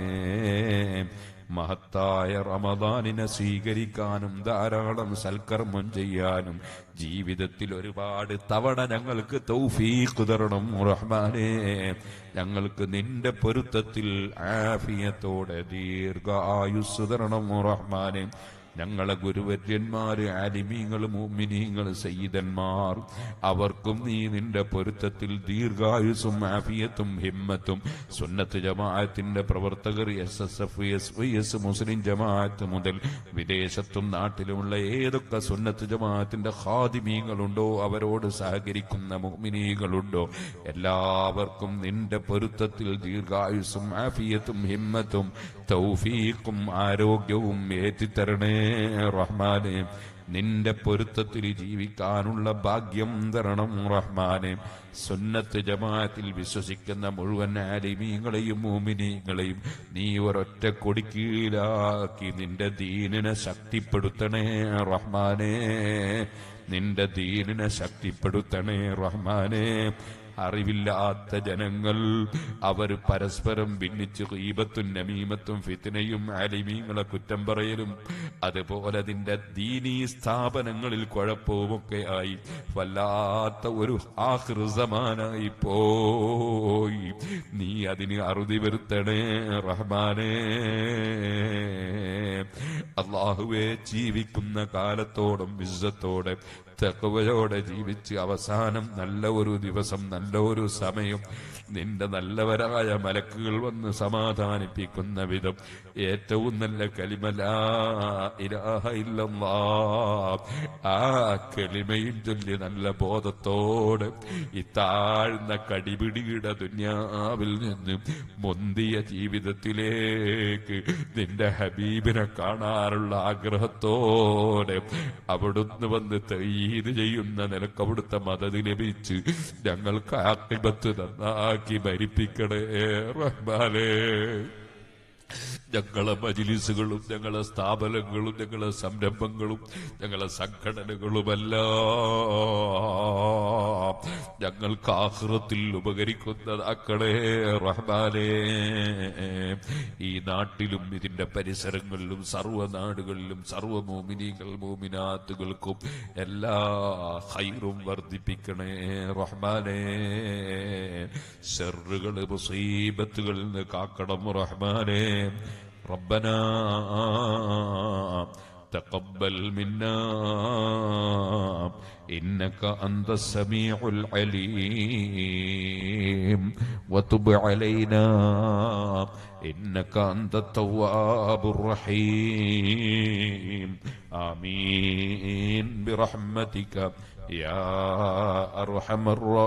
മഹത്തായ റമദാനിനെ സ്വീകരിക്കാനും ധാരാളം സൽക്കർമ്മം ചെയ്യാനും ജീവിതത്തിൽ ഒരുപാട് തവണ ഞങ്ങൾക്ക് തൗഫീഖ് തരണം റഹ്മാനെ ഞങ്ങൾക്ക് നിന്റെ പൊരുത്തത്തിൽ ആഫിയത്തോടെ ദീർഘായുസ് തരണം റഹ്മാനെ ഞങ്ങളെ ഗുരുവര്യന്മാര് ആലിമീങ്ങൾ മൂമിനീങ്ങൾ സയ്യിദന്മാർ അവർക്കും നീ നിന്റെ പൊരുത്തത്തിൽ ദീർഘായുസും ആഫിയത്തും ഹിമ്മത്തും സുന്നത്ത് ജമാഅത്തിന്റെ പ്രവർത്തകർ S S F S Y S Muslim Jamaat മുതൽ വിദേശത്തും നാട്ടിലുമുള്ള ഏതൊക്കെ സുന്നത്ത് ജമാഅത്തിന്റെ ഖാദിമീങ്ങളുണ്ടോ അവരോട് സഹകരിക്കുന്ന മുഅ്മിനീകളുണ്ടോ എല്ലാവർക്കും നിന്റെ പൊരുത്തത്തിൽ ദീർഘായുസും ആഫിയത്തും ഹിമ്മത്തും തൗഫീഖും ആരോഗ്യവും ഏറ്റിത്തരണേ റഹ്മാനെ നിന്റെ പൊരുത്തത്തിൽ ജീവിക്കാനുള്ള ഭാഗ്യം തരണം റഹ്മാനെ സുന്നത്ത് ജമാഅത്തിൽ വിശ്വസിക്കുന്ന മുഴുവൻ ആലിമീങ്ങളെയും മൂമിനീങ്ങളെയും നീ ഒരൊറ്റ കൊടിക്കീലാക്കി നിന്റെ ദീനിനെ ശക്തിപ്പെടുത്തണേ റഹ്മാനെ നിന്റെ ദീനിനെ ശക്തിപ്പെടുത്തണേ റഹ്മാനെ അറിവില്ലാത്ത ജനങ്ങൾ അവർ പരസ്പരം ഭിന്നിച്ച് ഈപത്തും നമീമത്തും ഫിത്തിനയും ആലിമീങ്ങളെ കുറ്റം പറയലും അതുപോലെ അതിന്റെ ദീനീ സ്ഥാപനങ്ങളിൽ കുഴപ്പവുമൊക്കെ ആയി വല്ലാത്ത ഒരു ആഹൃസമാനായി പോയി നീ അതിന് അറുതി വരുത്തണേ റഹ്മാനേ അള്ളാഹുവെ ജീവിക്കുന്ന കാലത്തോടും വിശ്വത്തോടെ തെക്കവയോടെ ജീവിച്ച് അവസാനം നല്ല ഒരു ദിവസം നല്ല ഒരു സമയം നിന്റെ നല്ലവരായ മലക്കുകൾ വന്ന് സമാധാനിപ്പിക്കുന്ന വിധം ഏറ്റവും നല്ല കലിമലാ ഇലാഹ ഇല്ലല്ലാ ആ കലിമയും ചൊല്ലി നല്ല ബോധത്തോടെ ഈ താഴ്ന്ന കടിപിടിയുടെ ദുന്യാവിൽ നിന്ന് മുന്തിയ ജീവിതത്തിലേക്ക് നിന്റെ ഹബീബിനെ കാണാനുള്ള ആഗ്രഹത്തോടെ അവിടുന്ന് വന്ന് തയ്യത് ചെയ്യുന്ന നിലക്ക് അവിടുത്തെ മദത് ലഭിച്ച് ഞങ്ങൾക്ക് ആക്കിബത്ത് നന്നാക്കി ഭരിപ്പിക്കണേ റഹ്മാനേ ഞങ്ങളെ മജിലിസുകളും ഞങ്ങളെ സ്ഥാപനങ്ങളും ഞങ്ങളെ സംരംഭങ്ങളും ഞങ്ങളെ സംഘടനകളുമെല്ലാം ഞങ്ങൾക്ക് ആഹൃത്തിൽ ഉപകരിക്കുന്നതാക്കണേ റഹ്മാനേ ഈ നാട്ടിലും ഇതിന്റെ പരിസരങ്ങളിലും സർവ്വ നാടുകളിലും സർവ്വ മോമിനികൾ മോമിനാത്തുകൾക്കും എല്ലാ ഹൈറും വർദ്ധിപ്പിക്കണേ റഹ്മാനേ ഷെറുകൾ മുസീബത്തുകളിൽ നിന്ന് കാക്കണം റഹ്മാനേ ربنا تقبل منا إنك أنت السميع العليم وتب علينا إنك أنت التواب الرحيم آمين برحمتك يا أرحم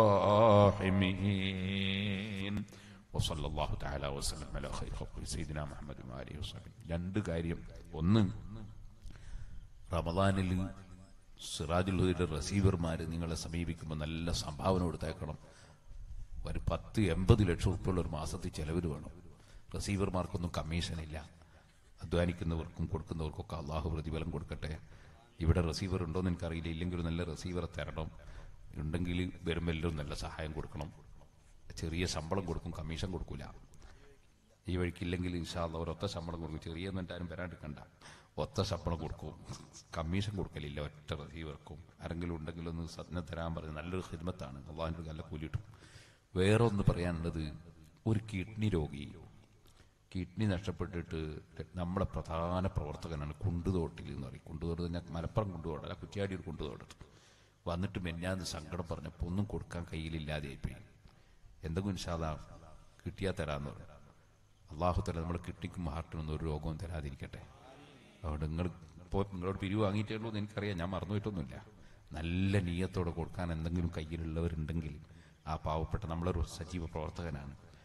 الراحمين وصلى الله تعالى وسلم على خير خلقه سيدنا محمد وآله وصحبه രണ്ട് കാര്യം ഒന്ന് റമദാനിൽ സിറാജുൽ ഹുദയുടെ റസീവർമാർ നിങ്ങളെ സമീപിക്കുമ്പോൾ നല്ല സംഭാവന കൊടുത്തേക്കണം ഒരു പത്ത് എൺപത് ലക്ഷം ഉറുപ്പുള്ള ഒരു മാസത്തിൽ ചെലവിന് വേണം റസീവർമാർക്കൊന്നും കമ്മീഷനില്ല അധ്വാനിക്കുന്നവർക്കും കൊടുക്കുന്നവർക്കൊക്കെ അള്ളാഹു പ്രതിഫലം കൊടുക്കട്ടെ ഇവിടെ റസീവർ ഉണ്ടോ എന്ന് എനിക്കറിയില്ല ഇല്ലെങ്കിൽ ഒരു നല്ല റസീവറെ തരണം ഉണ്ടെങ്കിൽ വരുമ്പോൾ എല്ലാവരും നല്ല സഹായം കൊടുക്കണം ചെറിയ ശമ്പളം കൊടുക്കും കമ്മീഷൻ കൊടുക്കൂല ഈ വഴിക്കില്ലെങ്കിൽ ഇൻഷാല്ല ഒരൊത്ത ശമ്പളം കൊടുക്കും ചെറിയ എന്നിട്ടാരും വരാണ്ടിരിക്കണ്ട ഒത്ത ശമ്പളം കൊടുക്കും കമ്മീഷൻ കൊടുക്കലില്ല ഒറ്റ റസീവർക്കും ആരെങ്കിലും ഉണ്ടെങ്കിൽ ഒന്ന് സത്യം തരാൻ പറഞ്ഞ് നല്ലൊരു ഹിദ്മത്താണ് അള്ളാഹിൻ്റെ നല്ല കൂലി കിട്ടും വേറെ ഒന്ന് പറയാനുള്ളത് ഒരു കിഡ്നി രോഗി കിഡ്നി നഷ്ടപ്പെട്ടിട്ട് നമ്മളെ പ്രധാന പ്രവർത്തകനാണ് കുണ്ടുതോട്ടിൽ എന്ന് പറയും കുണ്ടുതോട് തന്നെ മലപ്പുറം കുണ്ടുതോട്ടല്ല കുറ്റിയാടി ഒരു കുണ്ടുതോട്ടത്ത് വന്നിട്ട് മെന്നാന്ന് സങ്കടം പറഞ്ഞപ്പോൾ ഒന്നും കൊടുക്കാൻ കയ്യിലില്ലാതെയായിപ്പോയി എന്തെങ്കിലും ഇൻഷാല്ലാ കിട്ടിയാൽ തരാമെന്ന് പറഞ്ഞു അള്ളാഹു തല നമ്മുടെ കിഡ്നിക്കും ഹാർട്ടിനൊന്നും ഒരു രോഗവും തരാതിരിക്കട്ടെ അതുകൊണ്ട് നിങ്ങൾ ഇപ്പോൾ നിങ്ങളോട് പിരിവ് വാങ്ങിയിട്ടേ ഉള്ളൂ എന്ന് എനിക്കറിയാം ഞാൻ മറന്നുപോയിട്ടൊന്നുമില്ല നല്ല നീയത്തോടെ കൊടുക്കാൻ എന്തെങ്കിലും കയ്യിലുള്ളവരുണ്ടെങ്കിൽ ആ പാവപ്പെട്ട നമ്മളൊരു സജീവ പ്രവർത്തകനാണ്